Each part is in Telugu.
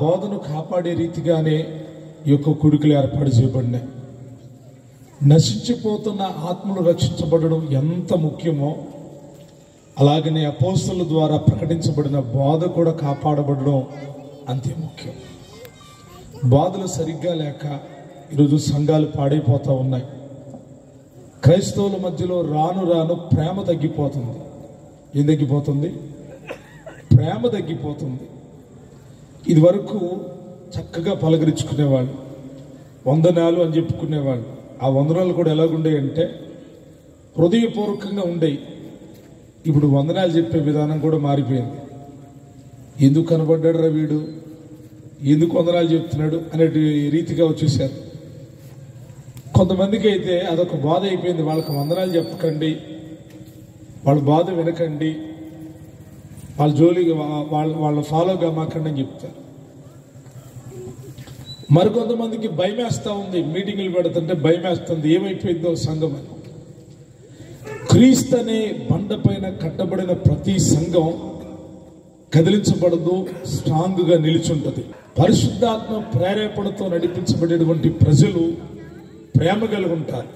బోధను కాపాడే రీతిగానే ఈ యొక్క కుడికలు ఏర్పాటు చేయబడినాయి నశించిపోతున్న ఆత్మలు రక్షించబడడం ఎంత ముఖ్యమో అలాగనే అపోస్తుల ద్వారా ప్రకటించబడిన బోధ కూడా కాపాడబడడం అంతే ముఖ్యం బాధలు సరిగ్గా లేక ఈరోజు సంఘాలు పాడైపోతూ ఉన్నాయి క్రైస్తవుల మధ్యలో రాను రాను ప్రేమ తగ్గిపోతుంది ఏం తగ్గిపోతుంది ప్రేమ తగ్గిపోతుంది ఇది వరకు చక్కగా పలకరించుకునేవాళ్ళు వందనాలు అని చెప్పుకునేవాళ్ళు ఆ వందనాలు కూడా ఎలాగుండేయంటే హృదయపూర్వకంగా ఉండేవి ఇప్పుడు వందనాలు చెప్పే విధానం కూడా మారిపోయింది ఎందుకు కనబడ్డాడు రా వీడు ఎందుకు వందనాలు చెప్తున్నాడు అనే రీతిగా వచ్చేసారు కొంతమందికి అయితే అదొక బాధ అయిపోయింది వాళ్ళకి వందనాలు చెప్పకండి వాళ్ళ బాధ వినకండి వాళ్ళ జోలికి వా- వాళ్ళ వాళ్ళ ఫాలో కామాకండి అని చెప్తారు మరికొంతమందికి భయం వేస్తా ఉంది మీటింగులు పెడుతుంటే భయం వేస్తుంది ఏమైపోయిందో సంఘం అని క్రీస్తు అనే బండ పైన కట్టబడిన ప్రతి సంఘం కదిలించబడదు స్ట్రాంగ్ గా నిలిచుంటది పరిశుద్ధాత్మ ప్రేరేపణతో నడిపించబడేటువంటి ప్రజలు ప్రేమ కలిగి ఉంటారు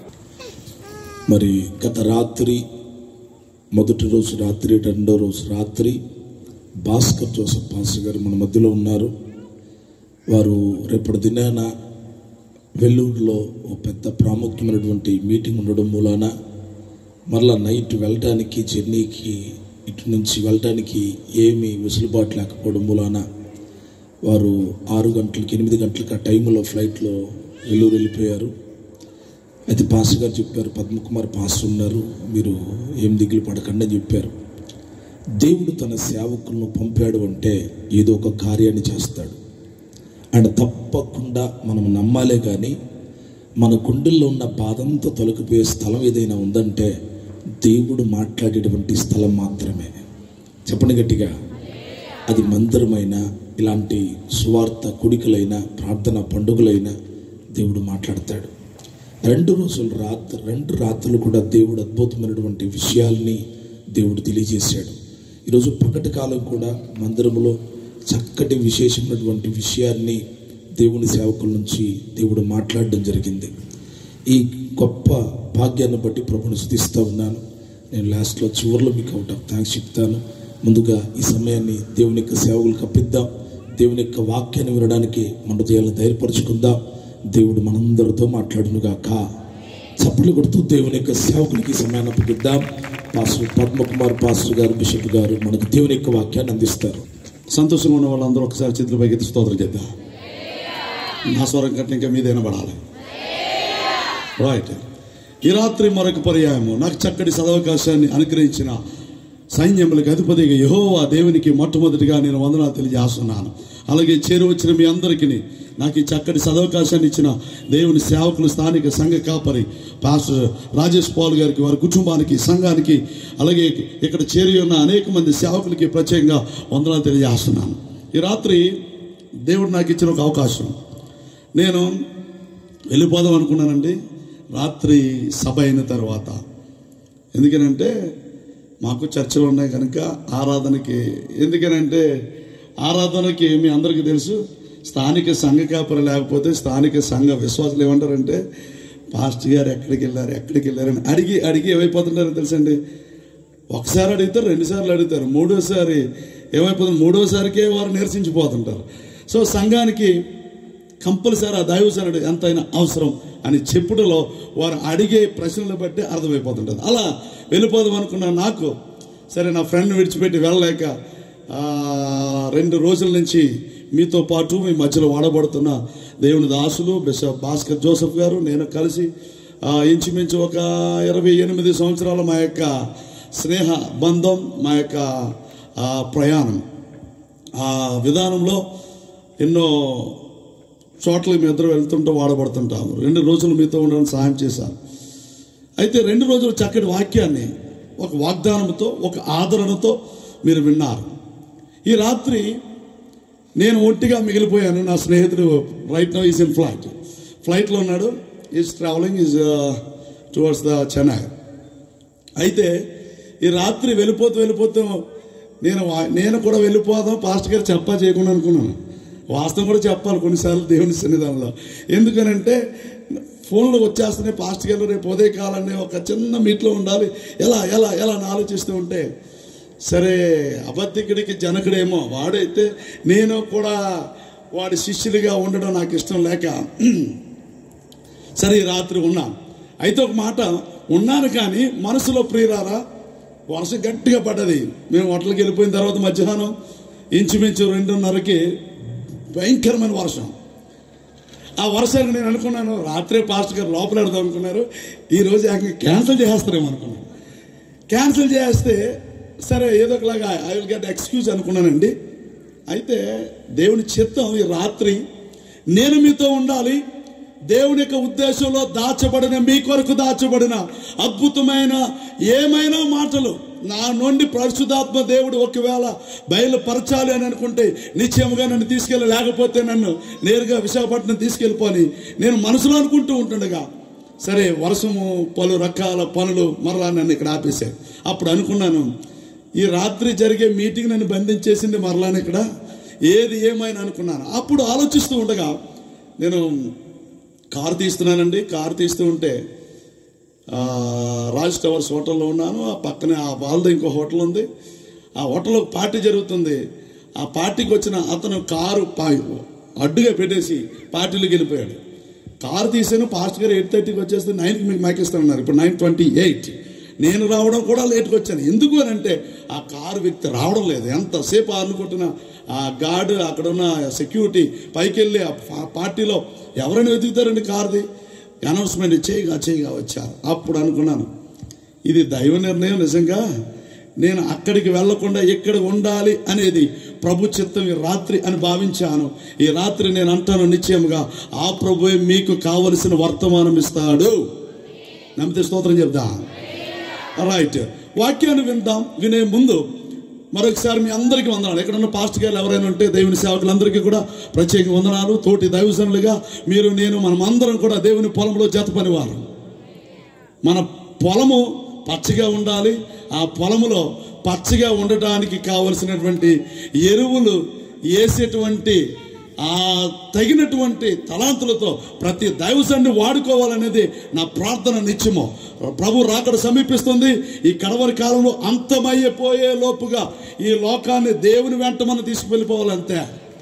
మరి గత రాత్రి మొదటి రోజు రాత్రి రెండో రోజు రాత్రి భాస్కర్ జోసఫ్ పాస్టర్ గారు మన మధ్యలో ఉన్నారు వారు రేపటి దినాన వెల్లూరులో ఓ పెద్ద ప్రాముఖ్యమైనటువంటి మీటింగ్ ఉండడం మూలాన మరలా నైట్ వెళ్ళటానికి జర్నీకి ఇటు నుంచి వెళ్ళటానికి ఏమీ వెసులుబాటు లేకపోవడం మూలాన వారు ఆరు గంటలకి ఎనిమిది గంటలకి ఆ టైంలో ఫ్లైట్లో వెల్లూరు వెళ్ళిపోయారు అయితే పాస్టర్ గారు చెప్పారు పద్మకుమార్ పాస్టర్ ఉన్నారు మీరు ఏం దిగులు పడకండి అని చెప్పారు దేవుడు తన సేవకులను పంపాడు అంటే ఏదో ఒక కార్యాన్ని చేస్తాడు అండ్ తప్పకుండా మనం నమ్మాలే కానీ మన గుండెల్లో ఉన్న బాధంతా తొలగిపోయే స్థలం ఏదైనా ఉందంటే దేవుడు మాట్లాడేటువంటి స్థలం మాత్రమే చెప్పండి గట్టిగా అది మందిరమైన ఇలాంటి సువార్త కుడికలైన ప్రార్థన పండుగలైన దేవుడు మాట్లాడతాడు రెండు రోజులు రాత్రి రెండు రాత్రులు కూడా దేవుడు అద్భుతమైనటువంటి విషయాల్ని దేవుడు తెలియజేశాడు ఈరోజు పగటి కాలం కూడా మందిరంలో చక్కటి విశేషమైనటువంటి విషయాన్ని దేవుని సేవకుల నుంచి దేవుడు మాట్లాడడం జరిగింది ఈ గొప్ప భాగ్యాన్ని బట్టి ప్రభుని స్థుతిస్తూ ఉన్నాను నేను లాస్ట్లో చివరిలో మీకు అవుట్ ఆఫ్ థ్యాంక్స్ చెప్తాను ముందుగా ఈ సమయాన్ని దేవుని యొక్క సేవకులకు అప్పిద్దాం దేవుని యొక్క వాక్యాన్ని వినడానికి మన హృదయాలను ధైర్యపరుచుకుందాం దేవుడు మనందరితో మాట్లాడునుగాక చప్పట్లు కొడుతూ దేవుని యొక్క సేవకులకి ఈ సమయాన్ని అప్పగిద్దాం పాస్టర్ పద్మకుమార్ పాస్టర్ గారు బిషప్ గారు మనకు దేవుని యొక్క వాక్యాన్ని అందిస్తారు సంతోషంగా ఉన్న వాళ్ళందరూ ఒకసారి చేతులు పైకి ఎత్తి స్తోత్రం చేద్దాం నా స్వరం కంటే ఇంకా మీదైనా పడాలి రైట్ ఈ రాత్రి మరొక పర్యాయము నాకు చక్కటి సదవకాశాన్ని అనుగ్రహించిన సైన్యములకు అధిపతిగా యెహోవా దేవునికి మొట్టమొదటిగా నేను వందనాలు తెలియజేస్తున్నాను అలాగే చేరువచ్చిన మీ అందరికీ నాకు ఈ చక్కటి సదవకాశాన్ని ఇచ్చిన దేవుని సేవకులు స్థానిక సంఘ కాపరి పాస్టర్ రాజేష్ పాల్ గారికి వారి కుటుంబానికి సంఘానికి అలాగే ఇక్కడ చేరి ఉన్న అనేక మంది సేవకులకి ప్రత్యేకంగా వందనాలు తెలియజేస్తున్నాను ఈ రాత్రి దేవుడు నాకు ఇచ్చిన ఒక అవకాశం నేను వెళ్ళిపోదాం అనుకున్నానండి రాత్రి సభ అయిన తర్వాత ఎందుకనంటే మాకు చర్చలు ఉన్నాయి కనుక ఆరాధనకి ఎందుకనంటే ఆరాధనకి మీ అందరికీ తెలుసు స్థానిక సంఘ కాపరి లేకపోతే స్థానిక సంఘ విశ్వాసులు ఏమంటారంటే పాస్టర్ గారు ఎక్కడికి వెళ్ళారు ఎక్కడికి వెళ్ళారని అడిగి అడిగి ఏమైపోతుంటారో తెలుసండి ఒకసారి అడుగుతారు రెండుసార్లు అడుగుతారు మూడోసారి ఏమైపోతుంది మూడోసారికే వారు నిరసించిపోతుంటారు సో సంఘానికి కంపల్సరీ ఆ దైవసనుడు ఎంతైనా అవసరం అని చెప్పుడులో వారు అడిగే ప్రశ్నలు బట్టి అర్థమైపోతుంటుంది అలా వెళ్ళిపోదాం అనుకున్న నాకు సరే నా ఫ్రెండ్ విడిచిపెట్టి వెళ్ళలేక ఆ, రెండు రోజుల నుంచి మీతో పాటు మీ మధ్యలో వాడబడుతున్న దేవుని దాసులు బిషప్ భాస్కర్ జోసఫ్ గారు నేను కలిసి ఆ, ఇంచుమించు ఒక ఇరవై ఎనిమిది సంవత్సరాల మా యొక్క స్నేహ బంధం మా యొక్క ఆ, ప్రయాణం ఆ విధానంలో ఎన్నో చోట్లకి మీ ఇద్దరు వెళ్తుంటూ వాడబడుతుంటాము రెండు రోజులు మీతో ఉండడానికి సహాయం చేశాను అయితే రెండు రోజులు చక్కటి వాక్యాన్ని ఒక వాగ్దానంతో ఒక ఆదరణతో మీరు విన్నారు ఈ రాత్రి నేను ఒంటిగా మిగిలిపోయాను నా స్నేహితుడు right no is in flight ఫ్లైట్లో ఉన్నాడు is travelling is towards the Chennai అయితే ఈ రాత్రి వెళ్ళిపోతూ వెళ్ళిపోతూ నేను వా- నేను కూడా వెళ్ళిపోదాం పాస్టర్ గారు చెప్పా చేయకుండా అనుకున్నాను వాస్తవం కూడా చెప్పాలి కొన్నిసార్లు దేవుని సన్నిధానంలో ఎందుకనంటే ఫోన్లో వచ్చేస్తున్నాయి పాస్ట్ గారు రేపు ఉదయ కాలాన్ని ఒక చిన్న మీట్లో ఉండాలి ఎలా ఎలా ఎలా అని ఆలోచిస్తూ ఉంటే సరే అబద్ధికుడికి జనకుడేమో వాడైతే నేను కూడా వాడి శిష్యుడిగా ఉండడం నాకు ఇష్టం లేక సరే ఈ రాత్రి ఉన్నా అయితే ఒక మాట ఉన్నాను కానీ మనసులో ప్రియురారా వర్షం గట్టిగా పడ్డది మేము హోటల్కి వెళ్ళిపోయిన తర్వాత మధ్యాహ్నం ఇంచుమించు రెండున్నరకి భయంకరమైన వర్షం ఆ వర్షానికి నేను అనుకున్నాను రాత్రే పాస్ట్ గారు లోపల పెడదాం అనుకున్నారు ఈ రోజు ఏకంగా క్యాన్సిల్ చేస్తారేమో అనుకున్నాను క్యాన్సిల్ చేస్తే సరే ఏదో ఒకలాగా ఐ విల్ గెట్ ఎక్స్క్యూజ్ అనుకున్నానండి అయితే దేవుని చిత్తం ఈ రాత్రి నేను మీతో ఉండాలి దేవుని యొక్క ఉద్దేశంలో దాచబడిన మీ కొరకు దాచబడిన అద్భుతమైన ఏమైనా మాటలు నా నుండి పరిశుధాత్మ దేవుడు ఒకవేళ బయలుపరచాలి అని అనుకుంటే నిశ్చయముగా నన్ను తీసుకెళ్ళి లేకపోతే నన్ను నేరుగా విశాఖపట్నం తీసుకెళ్ళిపోని నేను మనసులో అనుకుంటూ ఉంటుండగా సరే వర్షము పలు రకాల పనులు మరలా నన్ను ఇక్కడ ఆపేశాయి అప్పుడు అనుకున్నాను ఈ రాత్రి జరిగే మీటింగ్ నన్ను బంధించేసింది మరలాని ఇక్కడ ఏది ఏమైనా అనుకున్నాను అప్పుడు ఆలోచిస్తూ ఉండగా నేను కారు తీస్తున్నానండి కారు తీస్తూ ఉంటే ఆ, రాజ్ టవర్స్ హోటల్లో ఉన్నాను ఆ పక్కనే ఆ వాళ్ళది ఇంకో హోటల్ ఉంది ఆ హోటల్లో ఒక పార్టీ జరుగుతుంది ఆ పార్టీకి వచ్చిన అతను కారు పా- అడ్డుగా పెట్టేసి పార్టీలోకి వెళ్ళిపోయాడు కారు తీసాను పాస్ట్ గారు ఎయిట్ థర్టీకి వచ్చేస్తే నైన్కి మీకు మైక్ ఇస్తామన్నారు ఇప్పుడు నైన్ ట్వంటీ ఎయిట్ నేను రావడం కూడా లేట్కి వచ్చాను ఎందుకు అని అంటే ఆ కారు వ్యక్తి రావడం లేదు ఎంతసేపు అనుకుంటున్న ఆ గార్డు అక్కడ ఉన్న సెక్యూరిటీ పైకి వెళ్ళి ఆ పా- పార్టీలో ఎవరైనా వెతుకుతారండి కారుది అనౌన్స్మెంట్ చేయగా చేయగా వచ్చారు అప్పుడు అనుకున్నాను ఇది దైవ నిర్ణయం నిజంగా నేను అక్కడికి వెళ్లకుండా ఇక్కడ ఉండాలి అనేది ప్రభు చిత్తం ఈ రాత్రి అని భావించాను ఈ రాత్రి నేను అంటాను నిశ్చయముగా ఆ ప్రభువే మీకు కావలసిన వర్తమానం ఇస్తాడు నమ్మితే స్తోత్రం చెప్దా రైట్ వాక్యాన్ని విందాం వినే ముందు మరొకసారి మీ అందరికీ వందనాలు ఎక్కడున్న పాస్ట్ గారు ఎవరైనా ఉంటే దేవుని సేవకులందరికీ కూడా ప్రత్యేక వందనాలు తోటి దైవజనులుగా మీరు నేను మనం అందరం కూడా దేవుని పొలంలో జత పనివారు మన పొలము పచ్చగా ఉండాలి ఆ పొలములో పచ్చగా ఉండటానికి కావలసినటువంటి ఎరువులు వేసేటువంటి ఆ తగినటువంటి తలాంతులతో ప్రతి దైవసాన్ని వాడుకోవాలనేది నా ప్రార్థన నిత్యము ప్రభు రాకడ సమీపిస్తుంది ఈ కడవరి కాలంలో అంతమయ్యపోయే లోపుగా ఈ లోకాన్ని దేవుని వెంట మనం తీసుకువెళ్ళిపోవాలంతే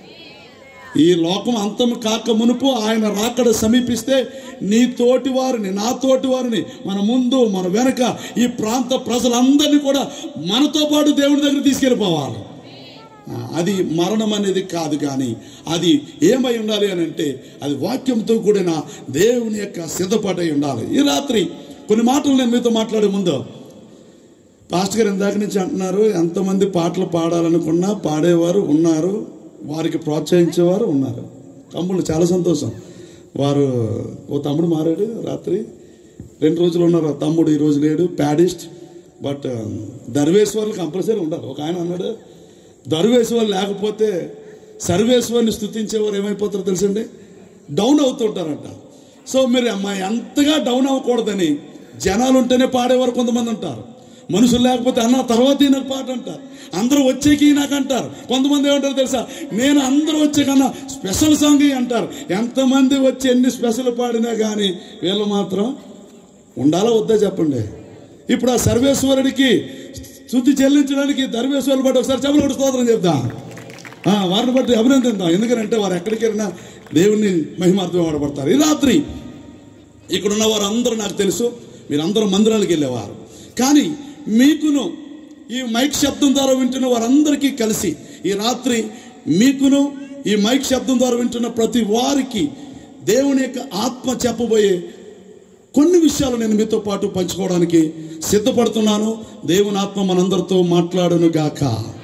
ఈ లోకం అంతం కాక మునుపు ఆయన రాకడ సమీపిస్తే నీ తోటి వారిని నా తోటి వారిని మన ముందు మన వెనక ఈ ప్రాంత ప్రజలందరినీ కూడా మనతో పాటు దేవుని దగ్గర తీసుకెళ్ళిపోవాలి ఆ, అది మరణం అనేది కాదు కానీ అది ఏమై ఉండాలి అని అంటే అది వాక్యంతో కూడిన దేవుని యొక్క సిద్ధపాటై ఉండాలి ఈ రాత్రి కొన్ని మాటలు నేను మీతో మాట్లాడే ముందు పాస్టర్ గారు ఇందాక నుంచి అంటున్నారు ఎంతమంది పాటలు పాడాలనుకున్నా పాడేవారు ఉన్నారు వారికి ప్రోత్సహించేవారు ఉన్నారు తమ్ముళ్ళు చాలా సంతోషం వారు ఓ తమ్ముడు మారాడు రాత్రి రెండు రోజులు ఉన్నారు ఆ తమ్ముడు ఈ రోజు లేడు ప్యాడిస్ట్ బట్ దర్వేశ్వర్లు కంపల్సరీ ఉండాలి ఒక ఆయన అన్నాడు దర్వేశ్వర్ లేకపోతే సర్వేశ్వర్ని స్థుతించేవారు ఏమైపోతారో తెలుసండి డౌన్ అవుతుంటారంట సో మీరు అమ్మా ఎంతగా డౌన్ అవ్వకూడదని జనాలు ఉంటేనే పాడేవారు కొంతమంది ఉంటారు మనుషులు లేకపోతే అన్న తర్వాత ఈ నాకు పాట అంటారు అందరూ వచ్చేకి నాకు అంటారు కొంతమంది ఏమంటారు తెలుసా నేను అందరూ వచ్చే కన్నా స్పెషల్ సాంగ్ ఇయ్యి అంటారు ఎంతమంది వచ్చి ఎన్ని స్పెషల్ పాడినా కానీ వీళ్ళు మాత్రం ఉండాలా వద్దా చెప్పండి ఇప్పుడు ఆ సర్వేశ్వరుడికి శుద్ధి చెల్లించడానికి ధర్మేశ్వరులు బట్టి ఒకసారి చెప్పలు కూడా స్తోత్రం చెప్దాం ఆ, వారిని బట్టి అభినందిద్దాం ఎందుకంటే వారు ఎక్కడికి వెళ్ళినా దేవుణ్ణి మహిమార్థం వాడబడతారు ఈ రాత్రి ఇక్కడ ఉన్న వారు అందరూ నాకు తెలుసు మీరందరూ మందిరాలకు వెళ్ళేవారు కానీ మీకును ఈ మైక్ శబ్దం ద్వారా వింటున్న వారందరికీ కలిసి ఈ రాత్రి మీకును ఈ మైక్ శబ్దం ద్వారా వింటున్న ప్రతి వారికి దేవుని యొక్క ఆత్మ చెప్పబోయే కొన్ని విషయాలు నేను మీతో పాటు పంచుకోవడానికి సిద్ధపడుతున్నాను దేవుని ఆత్మ మనందరితో మాట్లాడును గాక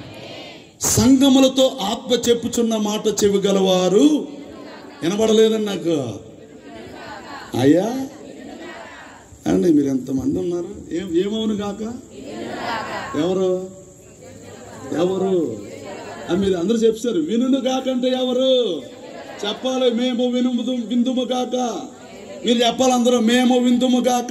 సంగములతో ఆత్మ చెప్పుచున్న మాట చెవిగలవారు వినబడలేదని నాకు అయ్యా అండి మీరు ఎంతమంది ఉన్నారు ఏం ఏమవును గాక ఎవరు ఎవరు అని మీరు అందరూ చెప్తారు వినును కాకంటే ఎవరు చెప్పాలి మేము వినుము విందుము కాక మీరు చెప్పాలి అందరూ మేము విందుము కాక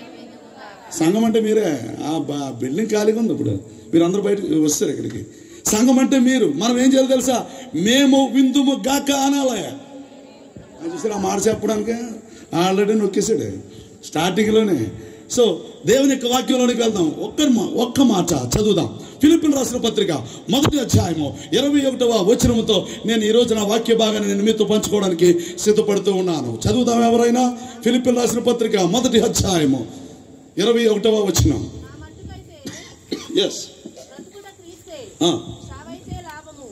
సంఘం అంటే మీరే ఆ బా- బిల్డింగ్ ఖాళీగా ఉంది ఇప్పుడు మీరు అందరూ బయటకు వస్తారు ఇక్కడికి సంఘం అంటే మీరు మనం ఏం చేయాలి తెలుసా మేము విందుము గాక అనాలయ అది చూసారా ఆ మాట చెప్పడానికి ఆల్రెడీ నొక్కేసాడు స్టార్టింగ్లోనే సో దేవుని యొక్క వాక్యంలోనికి వెళ్దాం ఒక్క మా- ఒక్క మాట చదువుదాం ఫిలిపిన్ రాసిన పత్రిక మొదటి అధ్యాయము ఇరవై ఒకటవ వచనముతో నేను ఈ రోజు నా వాక్య భాగాన్ని నేను మీతో పంచుకోవడానికి సిద్ధపడుతూ ఉన్నాను చదువుదాం ఎవరైనా ఫిలిపిన్ రాసిన పత్రిక మొదటి అధ్యాయము ఇరవై ఒకటవ వచనం నా మట్టుకైతే ఎస్ బ్రతుకుట క్రీస్తే ఆ. చావైతే లాభము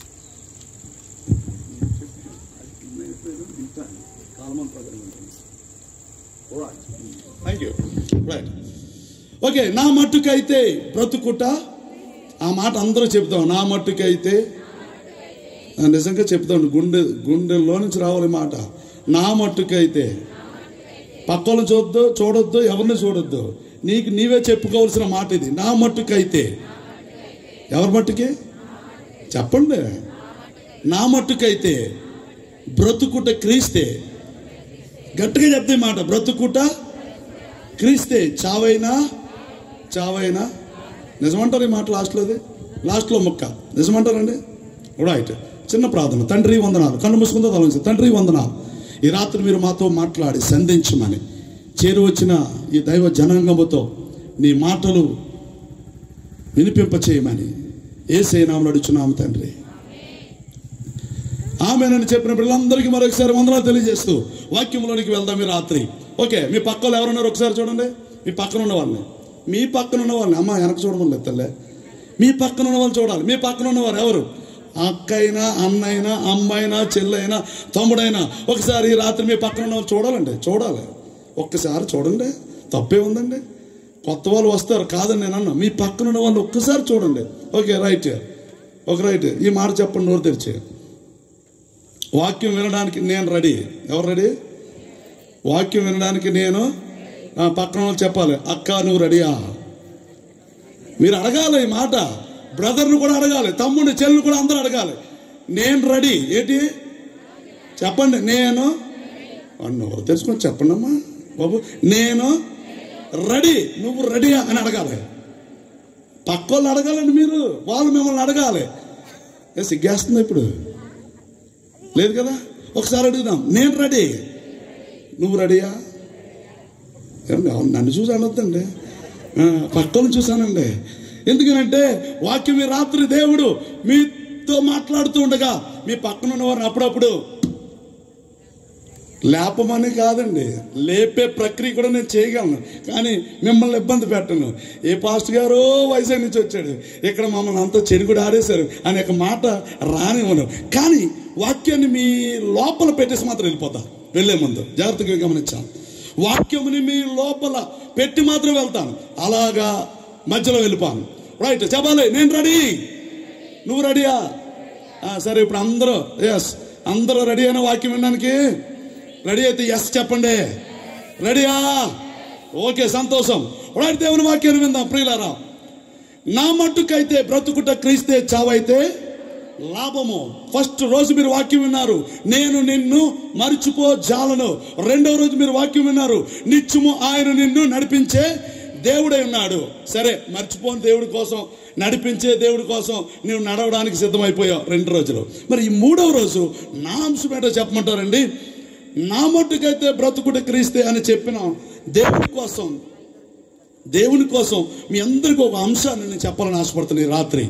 థ్యాంక్ యూ రైట్ ఓకే నా మట్టుకైతే బ్రతుకుట ఆ మాట అందరూ చెప్తాం నా మట్టుకైతే ఆ, నిజంగా చెప్తాం గుండె గుండెల్లో నుంచి రావాలి ఈ మాట నా మట్టుకైతే పక్కలను చూద్దు చూడొద్దు ఎవరిని చూడొద్దు నీకు నీవే చెప్పుకోవాల్సిన మాట ఇది నా మట్టుకైతే ఎవరి మట్టుకి చెప్పండి నా మట్టుకైతే బ్రతుకుట క్రీస్తే గట్టిగా చెప్తే మాట బ్రతుకుట క్రీస్తే చావైనా చావైనా నిజమంటారు ఈ మాట లాస్ట్లోది లాస్ట్లో ముక్క నిజమంటారండి రైట్ చిన్న ప్రార్థన తండ్రి వందనాలు కన్ను మూసుకుందో తలంచి తండ్రి వందనాలు ఈ రాత్రి మీరు మాతో మాట్లాడి సంధించమని చేరువచ్చిన ఈ దైవ జనాంగముతో నీ మాటలు వినిపింప చేయమని ఏ సేనాములు అడుచున్నాము తండ్రి ఆమెనని చెప్పిన పిల్లలందరికీ మరొకసారి వందనాలు తెలియజేస్తూ వాక్యంలోనికి వెళ్దాం ఈ రాత్రి ఓకే మీ పక్కలో ఎవరున్నారు ఒకసారి చూడండి మీ పక్కన ఉన్న వాళ్ళని మీ పక్కన ఉన్న వాళ్ళని అమ్మ వెనక చూడడం లేదు తల్లే మీ పక్కన ఉన్న వాళ్ళు చూడాలి మీ పక్కన ఉన్నవారు ఎవరు అక్కైనా అన్నైనా అమ్మైనా చెల్లైనా తమ్ముడైనా ఒకసారి ఈ రాత్రి మీ పక్కన ఉన్న వాళ్ళు చూడాలండి చూడాలి ఒక్కసారి చూడండి తప్పే ఉందండి కొత్త వాళ్ళు వస్తారు కాదని నేను అన్నా మీ పక్కన ఉన్న వాళ్ళు ఒక్కసారి చూడండి ఓకే రైట్ ఒక రైట్ ఈ మాట చెప్పండి నోరు తెరిచి వాక్యం వినడానికి నేను రెడీ ఎవరు రెడీ వాక్యం వినడానికి నేను నా పక్కన వాళ్ళు చెప్పాలి అక్క నువ్వు రెడీయా మీరు అడగాలి ఈ మాట బ్రదర్ని కూడా అడగాలి తమ్ముడిని చెల్లిని కూడా అందరూ అడగాలి నేను రెడీ ఏంటి చెప్పండి నేను నువ్వు తెలుసుకొని చెప్పండి అమ్మా బాబు నేను రెడీ నువ్వు రెడీయా అని అడగాలి పక్క వాళ్ళు అడగాలండి మీరు వాళ్ళు మిమ్మల్ని అడగాలి ఏ సిగ్గేస్తుంది ఇప్పుడు లేదు కదా ఒకసారి అడుగుదాం నేను రెడీ నువ్వు రెడీయా ఏమండి అవును నన్ను చూసి అనొద్దండి ఆ, పక్కన చూశానండి ఎందుకనంటే వాక్యం ఈ రాత్రి దేవుడు మీతో మాట్లాడుతూ ఉండగా మీ పక్కన ఉన్నవారిని అప్పుడప్పుడు లేపమని కాదండి లేపే ప్రక్రియ కూడా నేను చేయగలను కానీ మిమ్మల్ని ఇబ్బంది పెట్టను ఏ పాస్ట్ గారో వైజాగ్ నుంచి వచ్చాడు ఇక్కడ మమ్మల్ని అంతా చెడు కూడా ఆడేశారు అనే ఒక మాట రానివ్వను కానీ వాక్యాన్ని మీ లోపల పెట్టేసి మాత్రం వెళ్ళిపోతా వెళ్ళే ముందు జాగ్రత్తగా గమనించాను వాక్యముని మీ లోపల పెట్టి మాత్రం వెళ్తాను అలాగా మధ్యలో వెళ్ళిపోను రైట్ చెప్పాలి నేను రెడీ నువ్వు రెడీయా ఆ, సరే ఇప్పుడు అందరూ ఎస్ అందరూ రెడీ అయిన వాక్యం వినడానికి రెడీ అయితే ఎస్ చెప్పండి రెడీయా ఓకే సంతోషం రైట్ దేవుని వాక్యాన్ని విందాం ప్రియులారా నా మట్టుకైతే బ్రతుకుట క్రీస్తే చావైతే లాభము ఫస్ట్ రోజు మీరు వాక్యం విన్నారు నేను నిన్ను మర్చిపో జాలను రెండో రోజు మీరు వాక్యం విన్నారు నిత్యము ఆయన నిన్ను నడిపించే దేవుడై ఉన్నాడు సరే మర్చిపోని దేవుడి కోసం నడిపించే దేవుడి కోసం నువ్వు నడవడానికి సిద్ధమైపోయావు రెండు రోజులు మరి ఈ మూడవ రోజు నా అంశం ఏంటో చెప్పమంటారండి నా మట్టుకైతే బ్రతుకుట క్రీస్తే అని చెప్పిన దేవుడి కోసం దేవుని కోసం మీ అందరికీ ఒక అంశాన్ని నేను చెప్పాలని ఆశపడుతున్నాను ఈ రాత్రి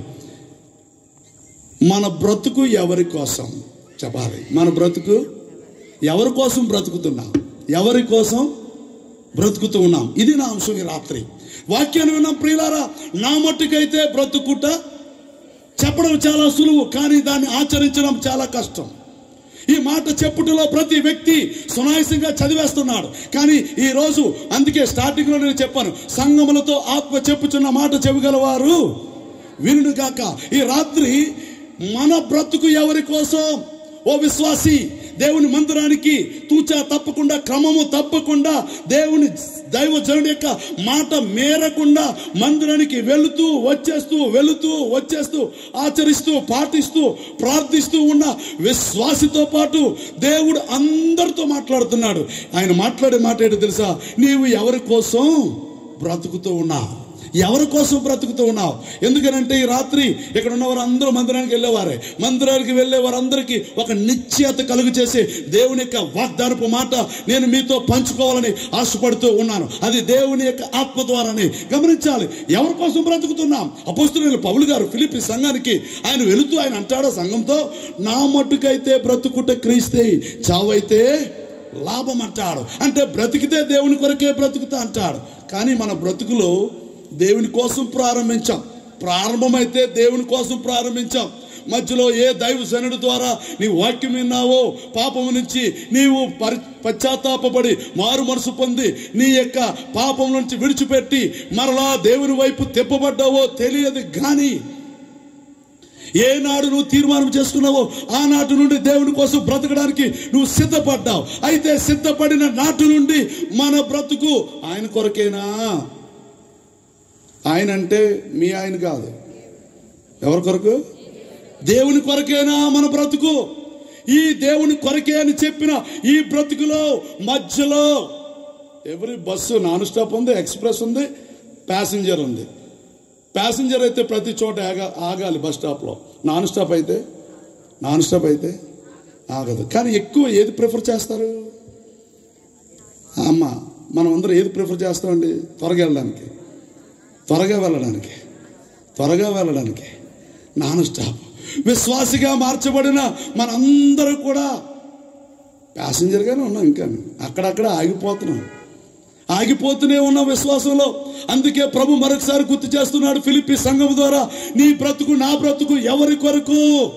మన బ్రతుకు ఎవరి కోసం చెప్పాలి మన బ్రతుకు ఎవరి కోసం బ్రతుకుతున్నాం ఎవరి కోసం బ్రతుకుతూ ఉన్నాం ఇది నా అంశం ఈ రాత్రి వాక్యాన్ని విన్నాం ప్రియులారా నా మట్టుకైతే బ్రతుకుట చెప్పడం చాలా సులువు కానీ దాన్ని ఆచరించడం చాలా కష్టం ఈ మాట చెప్పుటలో ప్రతి వ్యక్తి సునాయసంగా చదివేస్తున్నాడు కానీ ఈ రోజు అందుకే స్టార్టింగ్ లో నేను చెప్పాను సంగములతో ఆత్మ చెప్పుచున్న మాట చెవిగలవారు వినుడు గాక ఈ రాత్రి మన బ్రతుకు ఎవరి కోసం ఓ విశ్వాసి దేవుని మందిరానికి తూచా తప్పకుండా క్రమము తప్పకుండా దేవుని దైవ జనుడి యొక్క మాట మేరకుండా మందిరానికి వెళుతూ వచ్చేస్తూ వెళుతూ వచ్చేస్తూ ఆచరిస్తూ పాటిస్తూ ప్రార్థిస్తూ ఉన్న విశ్వాసితో పాటు దేవుడు అందరితో మాట్లాడుతున్నాడు ఆయన మాట్లాడే మాట ఏంటో తెలుసా నీవు ఎవరి కోసం బ్రతుకుతూ ఉన్నా ఎవరి కోసం బ్రతుకుతూ ఉన్నావు ఎందుకనంటే ఈ రాత్రి ఇక్కడ ఉన్న వారు అందరూ మందిరానికి వెళ్ళేవారే మందిరానికి వెళ్ళే వారందరికీ ఒక నిశ్చయత కలుగు చేసి దేవుని యొక్క వాగ్దానపు మాట నేను మీతో పంచుకోవాలని ఆశపడుతూ ఉన్నాను అది దేవుని యొక్క ఆత్మ ద్వారానే గమనించాలి ఎవరి కోసం బ్రతుకుతున్నాం అపోస్తున్న పౌలు గారు ఫిలిపి సంఘానికి ఆయన వెళుతూ ఆయన అంటాడో సంఘంతో నా మట్టుకైతే బ్రతుకుట క్రీస్తే చావైతే లాభం అంటాడు అంటే బ్రతికితే దేవుని కొరకే బ్రతుకుతా అంటాడు కానీ మన బ్రతుకులో దేవుని కోసం ప్రారంభించాం ప్రారంభమైతే దేవుని కోసం ప్రారంభించాం మధ్యలో ఏ దైవజనుడి ద్వారా నీ వాక్యం విన్నావో పాపము నుంచి నీవు పరి పశ్చాత్తాపడి మారు మనసు పొంది నీ యొక్క పాపం నుంచి విడిచిపెట్టి మరలా దేవుని వైపు తిప్పబడ్డావో తెలియదు కానీ ఏనాడు నువ్వు తీర్మానం చేసుకున్నావో ఆనాటి నుండి దేవుని కోసం బ్రతకడానికి నువ్వు సిద్ధపడ్డావు అయితే సిద్ధపడిన నాటి నుండి మన బ్రతుకు ఆయన కొరకేనా ఆయన అంటే మీ ఆయన కాదు ఎవరి కొరకు దేవుని కొరకేనా మన బ్రతుకు ఈ దేవుని కొరకే అని చెప్పిన ఈ బ్రతుకులో మధ్యలో ఎవరి బస్సు నాన్ స్టాప్ ఉంది ఎక్స్ప్రెస్ ఉంది ప్యాసింజర్ ఉంది ప్యాసింజర్ అయితే ప్రతి చోట ఆగా ఆగాలి బస్ స్టాప్లో నాన్ స్టాప్ అయితే నాన్ స్టాప్ అయితే ఆగదు కానీ ఎక్కువ ఏది ప్రిఫర్ చేస్తారు అమ్మ మనం అందరం ఏది ప్రిఫర్ చేస్తామండి త్వరగా వెళ్ళడానికి త్వరగా వెళ్ళడానికి త్వరగా వెళ్ళడానికి నాన్ స్టాప్ విశ్వాసిగా మార్చబడిన మనందరూ కూడా ప్యాసింజర్గానే ఉన్నాం ఇంకా అక్కడక్కడ ఆగిపోతున్నాం ఆగిపోతూనే ఉన్న విశ్వాసంలో అందుకే ప్రభు మరొకసారి గుర్తు చేస్తున్నాడు ఫిలిప్పి సంఘం ద్వారా నీ బ్రతుకు నా బ్రతుకు ఎవరి కొరకు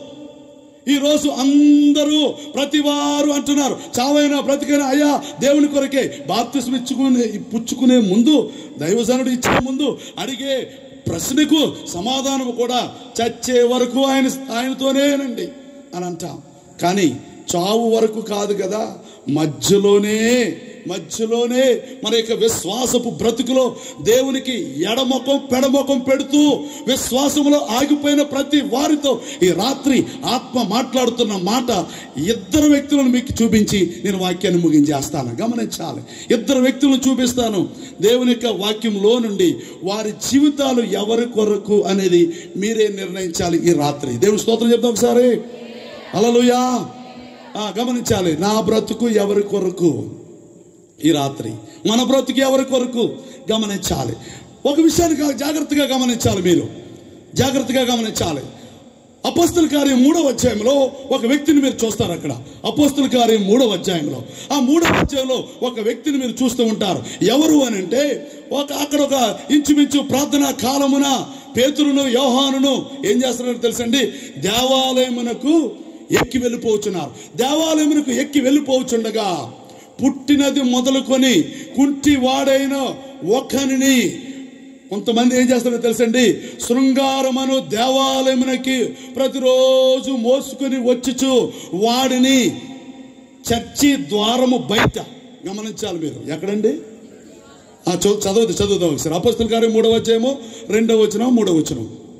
ఈ రోజు అందరూ ప్రతి వారు అంటున్నారు చావైనా బ్రతికైనా అయ్యా దేవుని కొరకే బాప్తిస్మ ఇచ్చుకునే పుచ్చుకునే ముందు దైవజనుడు ఇచ్చే ముందు అడిగే ప్రశ్నకు సమాధానం కూడా చచ్చే వరకు ఆయన ఆయనతోనేనండి అని అంటాం కానీ చావు వరకు కాదు కదా మధ్యలోనే మధ్యలోనే మన యొక్క విశ్వాసపు బ్రతుకులో దేవునికి ఎడముఖం పెడముఖం పెడుతూ విశ్వాసములో ఆగిపోయిన ప్రతి వారితో ఈ రాత్రి ఆత్మ మాట్లాడుతున్న మాట ఇద్దరు వ్యక్తులను మీకు చూపించి నేను వాక్యాన్ని ముగించేస్తాను గమనించాలి ఇద్దరు వ్యక్తులను చూపిస్తాను దేవుని యొక్క వాక్యంలో నుండి వారి జీవితాలు ఎవరి కొరకు అనేది మీరే నిర్ణయించాలి ఈ రాత్రి దేవుని స్తోత్రం చెప్తాం ఒకసారి అలలుయా గమనించాలి నా బ్రతుకు ఎవరి కొరకు ఈ రాత్రి మన బ్రతుకు ఎవరి కొరకు గమనించాలి ఒక విషయాన్ని గా- జాగ్రత్తగా గమనించాలి మీరు జాగ్రత్తగా గమనించాలి అపోస్తుల కార్యం మూడవ అధ్యాయంలో ఒక వ్యక్తిని మీరు చూస్తారు అక్కడ అపోస్తుల కార్యం మూడవ అధ్యాయంలో ఆ మూడవ అధ్యాయంలో ఒక వ్యక్తిని మీరు చూస్తూ ఉంటారు ఎవరు అని అంటే ఒక అక్కడ ఒక ఇంచుమించు ప్రార్థనా కాలమున పేతురును యోహానును ఏం చేస్తున్నారో తెలుసండి దేవాలయమునకు ఎక్కి వెళ్ళిపోతున్నారు దేవాలయమునకు ఎక్కి వెళ్ళిపోచుండగా పుట్టినది మొదలుకొని కుంటి వాడైన ఒకనిని కొంతమంది ఏం చేస్తారో తెలుసండి శృంగారమను దేవాలయమునకి ప్రతిరోజు మోసుకొని వచ్చుచు వాడిని చర్చి ద్వారము బయట గమనించాలి మీరు ఎక్కడండి ఆ చదువు చదవదు చదువుదాం ఒకసారి అపస్తుల కార్యం మూడవ వచ్చేమో రెండవ వచ్చిన మూడవ వచ్చిన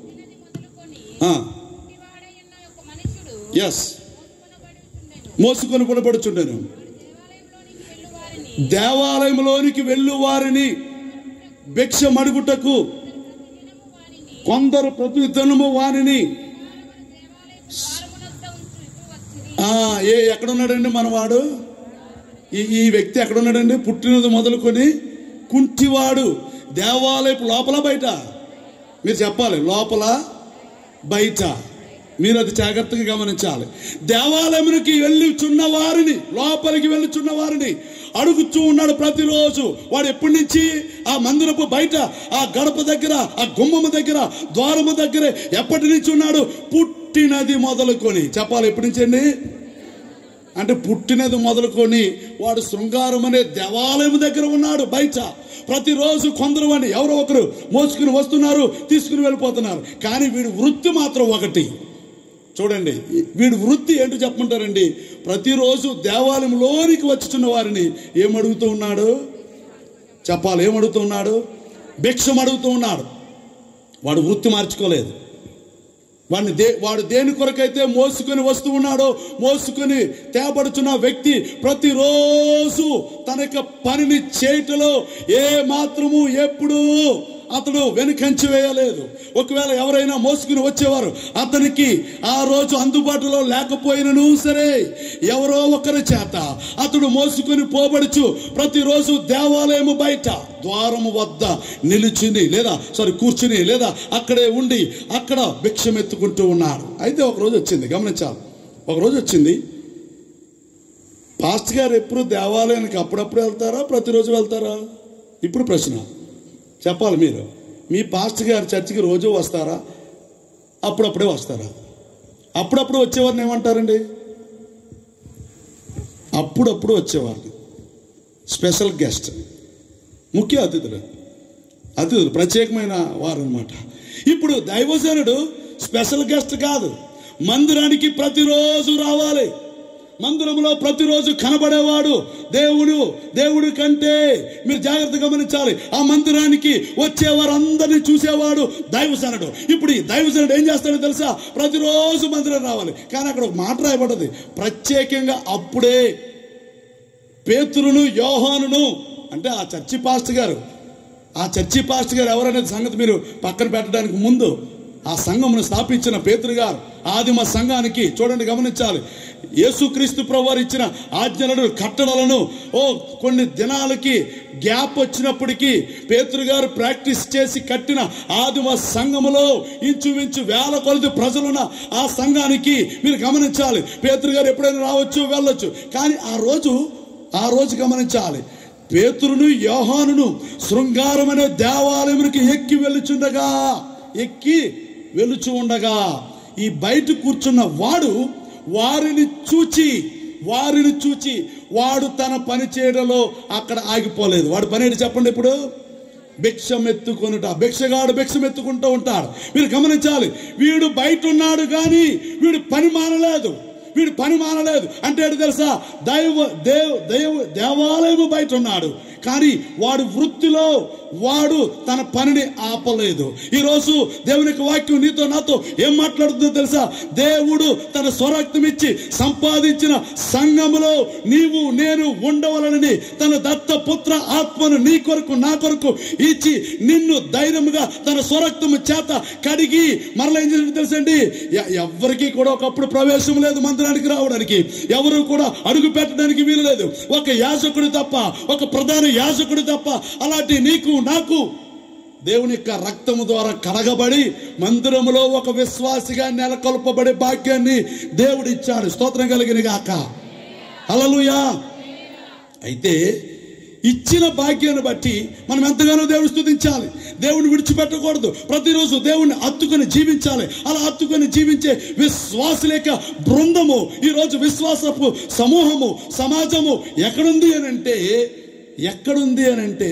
ఎస్ మోసుకొని పడబడుచుండెను దేవాలయంలోనికి వెళ్ళు వారిని భిక్ష మడుగుటకు కొందరు ప్రతి దినము వారిని ఆ, ఏ ఎక్కడున్నాడండి మనవాడు ఈ ఈ వ్యక్తి ఎక్కడున్నాడండి పుట్టినది మొదలుకొని కుంటివాడు దేవాలయపు లోపల బయట మీరు చెప్పాలి లోపల బయట మీరు అది జాగ్రత్తగా గమనించాలి దేవాలయమునికి వెళ్ళుచున్న వారిని లోపలికి వెళ్ళుచున్న వారిని అడుగుచూ ఉన్నాడు ప్రతిరోజు వాడు ఎప్పటి నుంచి ఆ మందిరపు బయట ఆ గడప దగ్గర ఆ గుమ్మము దగ్గర ద్వారము దగ్గర ఎప్పటి నుంచి ఉన్నాడు పుట్టినది మొదలుకొని చెప్పాలి ఎప్పటి నుంచి అండి అంటే పుట్టినది మొదలుకొని వాడు శృంగారం అనే దేవాలయం దగ్గర ఉన్నాడు బయట ప్రతిరోజు కొందరు వాడిని ఎవరో ఒకరు మోసుకుని వస్తున్నారు తీసుకుని వెళ్ళిపోతున్నారు కానీ వీడి వృత్తి మాత్రం ఒకటి చూడండి వీడి వృత్తి ఏంటో చెప్పమంటారండి ప్రతిరోజు దేవాలయంలోనికి వచ్చుచున్న వారిని ఏమడుగుతూ ఉన్నాడు చెప్పాలి ఏమడుగుతూ ఉన్నాడు భిక్షం అడుగుతూ ఉన్నాడు వాడు వృత్తి మార్చుకోలేదు వాడిని దే వాడు దేని కొరకైతే మోసుకొని వస్తూ ఉన్నాడో మోసుకొని తేబడుచున్న వ్యక్తి ప్రతిరోజు తన యొక్క పనిని చేయటలో ఏ మాత్రము ఎప్పుడు అతడు వెనుకంచి వేయలేదు ఒకవేళ ఎవరైనా మోసుకుని వచ్చేవారు అతనికి ఆ రోజు అందుబాటులో లేకపోయినను సరే ఎవరో ఒకరి చేత అతడు మోసుకొని పోబడుచు ప్రతిరోజు దేవాలయము బయట ద్వారము వద్ద నిలుచుని లేదా సారీ కూర్చుని లేదా అక్కడే ఉండి అక్కడ భిక్షం ఎత్తుకుంటూ ఉన్నాడు అయితే ఒక రోజు వచ్చింది గమనించాలి ఒక రోజు వచ్చింది పాస్టర్ గారు ఎప్పుడు దేవాలయానికి అప్పుడప్పుడు వెళ్తారా ప్రతిరోజు వెళ్తారా ఇప్పుడు ప్రశ్న చెప్పాలి మీరు మీ పాస్టర్ గారు చర్చికి రోజు వస్తారా అప్పుడప్పుడే వస్తారా అప్పుడప్పుడు వచ్చేవారిని ఏమంటారండి అప్పుడప్పుడు వచ్చేవారిని స్పెషల్ గెస్ట్ ముఖ్య అతిథులు అతిథులు ప్రత్యేకమైన వారు అనమాట ఇప్పుడు దైవజనుడు స్పెషల్ గెస్ట్ కాదు మందిరానికి ప్రతిరోజు రావాలి మందిరంలో ప్రతిరోజు కనబడేవాడు దేవుడు దేవుడి కంటే మీరు జాగ్రత్త గమనించాలి ఆ మందిరానికి వచ్చేవారందరినీ చూసేవాడు దైవసనుడు ఇప్పుడు ఈ దైవసనుడు ఏం చేస్తాడో తెలుసా ప్రతిరోజు మందిరం రావాలి కానీ అక్కడ ఒక మాట రాయబడ్డది ప్రత్యేకంగా అప్పుడే పేతురును యోహానును అంటే ఆ చర్చి పాస్టర్ గారు ఆ చర్చి పాస్టర్ గారు ఎవరనేది సంగతి మీరు పక్కన పెట్టడానికి ముందు ఆ సంఘమును స్థాపించిన పేతురు గారు ఆదిమ సంఘానికి చూడండి గమనించాలి యేసుక్రీస్తు ప్రభు వారు ఇచ్చిన ఆజ్ఞలను కట్టడలను ఓ కొన్ని దినాలకి గ్యాప్ వచ్చినప్పటికీ పేతురు గారు ప్రాక్టీస్ చేసి కట్టిన ఆదిమ సంఘములో ఇంచుమించు వేల కొలది ప్రజలున్న ఆ సంఘానికి మీరు గమనించాలి పేతురు గారు ఎప్పుడైనా రావచ్చు వెళ్ళొచ్చు కానీ ఆ రోజు ఆ రోజు గమనించాలి పేతురును యోహానును శృంగారమనే దేవాలయమునికి ఎక్కి వెళ్ళుచుండగా ఎక్కి వెలుచు ఉండగా ఈ బయట కూర్చున్న వాడు వారిని చూచి వారిని చూచి వాడు తన పని చేయడంలో అక్కడ ఆగిపోలేదు వాడు పని ఏంటి చెప్పండి ఇప్పుడు భిక్షం ఎత్తుకొనుట భిక్షగాడు భిక్షం ఎత్తుకుంటూ ఉంటాడు మీరు గమనించాలి వీడు బయట ఉన్నాడు కానీ వీడు పని మానలేదు వీడు పని మానలేదు అంటే ఏంటి తెలుసా దైవ దేవ్ దైవ దేవాలయము బయట ఉన్నాడు కానీ వాడు వృత్తిలో వాడు తన పనిని ఆపలేదు ఈరోజు దేవుని యొక్క వాక్యం నీతో నాతో ఏం మాట్లాడుతుందో తెలుసా దేవుడు తన స్వరక్తం ఇచ్చి సంపాదించిన సంఘములో నీవు నేను ఉండవలనని తన దత్త పుత్ర ఆత్మను నీ కొరకు నా కొరకు ఇచ్చి నిన్ను ధైర్యముగా తన స్వరక్తము చేత కడిగి మరలా ఏం చేసి తెలుసండి ఎ- ఎవ్వరికీ కూడా ఒకప్పుడు ప్రవేశం లేదు మందిరానికి రావడానికి ఎవరు కూడా అడుగు పెట్టడానికి వీలు లేదు ఒక యాజకుడు తప్ప ఒక ప్రధాన యాజకుడు తప్ప అలాంటి నీకు నాకు దేవుని యొక్క రక్తము ద్వారా కడగబడి మందిరములో ఒక విశ్వాసిగా నెలకొల్పబడే భాగ్యాన్ని దేవుడు ఇచ్చాడు స్తోత్రం కలిగిన గాక హల్లెలూయా అయితే ఇచ్చిన భాగ్యాన్ని బట్టి మనం ఎంతగానో దేవుని స్తుతించాలి దేవుని విడిచిపెట్టకూడదు ప్రతిరోజు దేవుణ్ణి హత్తుకొని జీవించాలి అలా హత్తుకొని జీవించే విశ్వాసుల యొక్క బృందము ఈరోజు విశ్వాసపు సమూహము సమాజము ఎక్కడుంది అని అంటే ఎక్కడుంది అని అంటే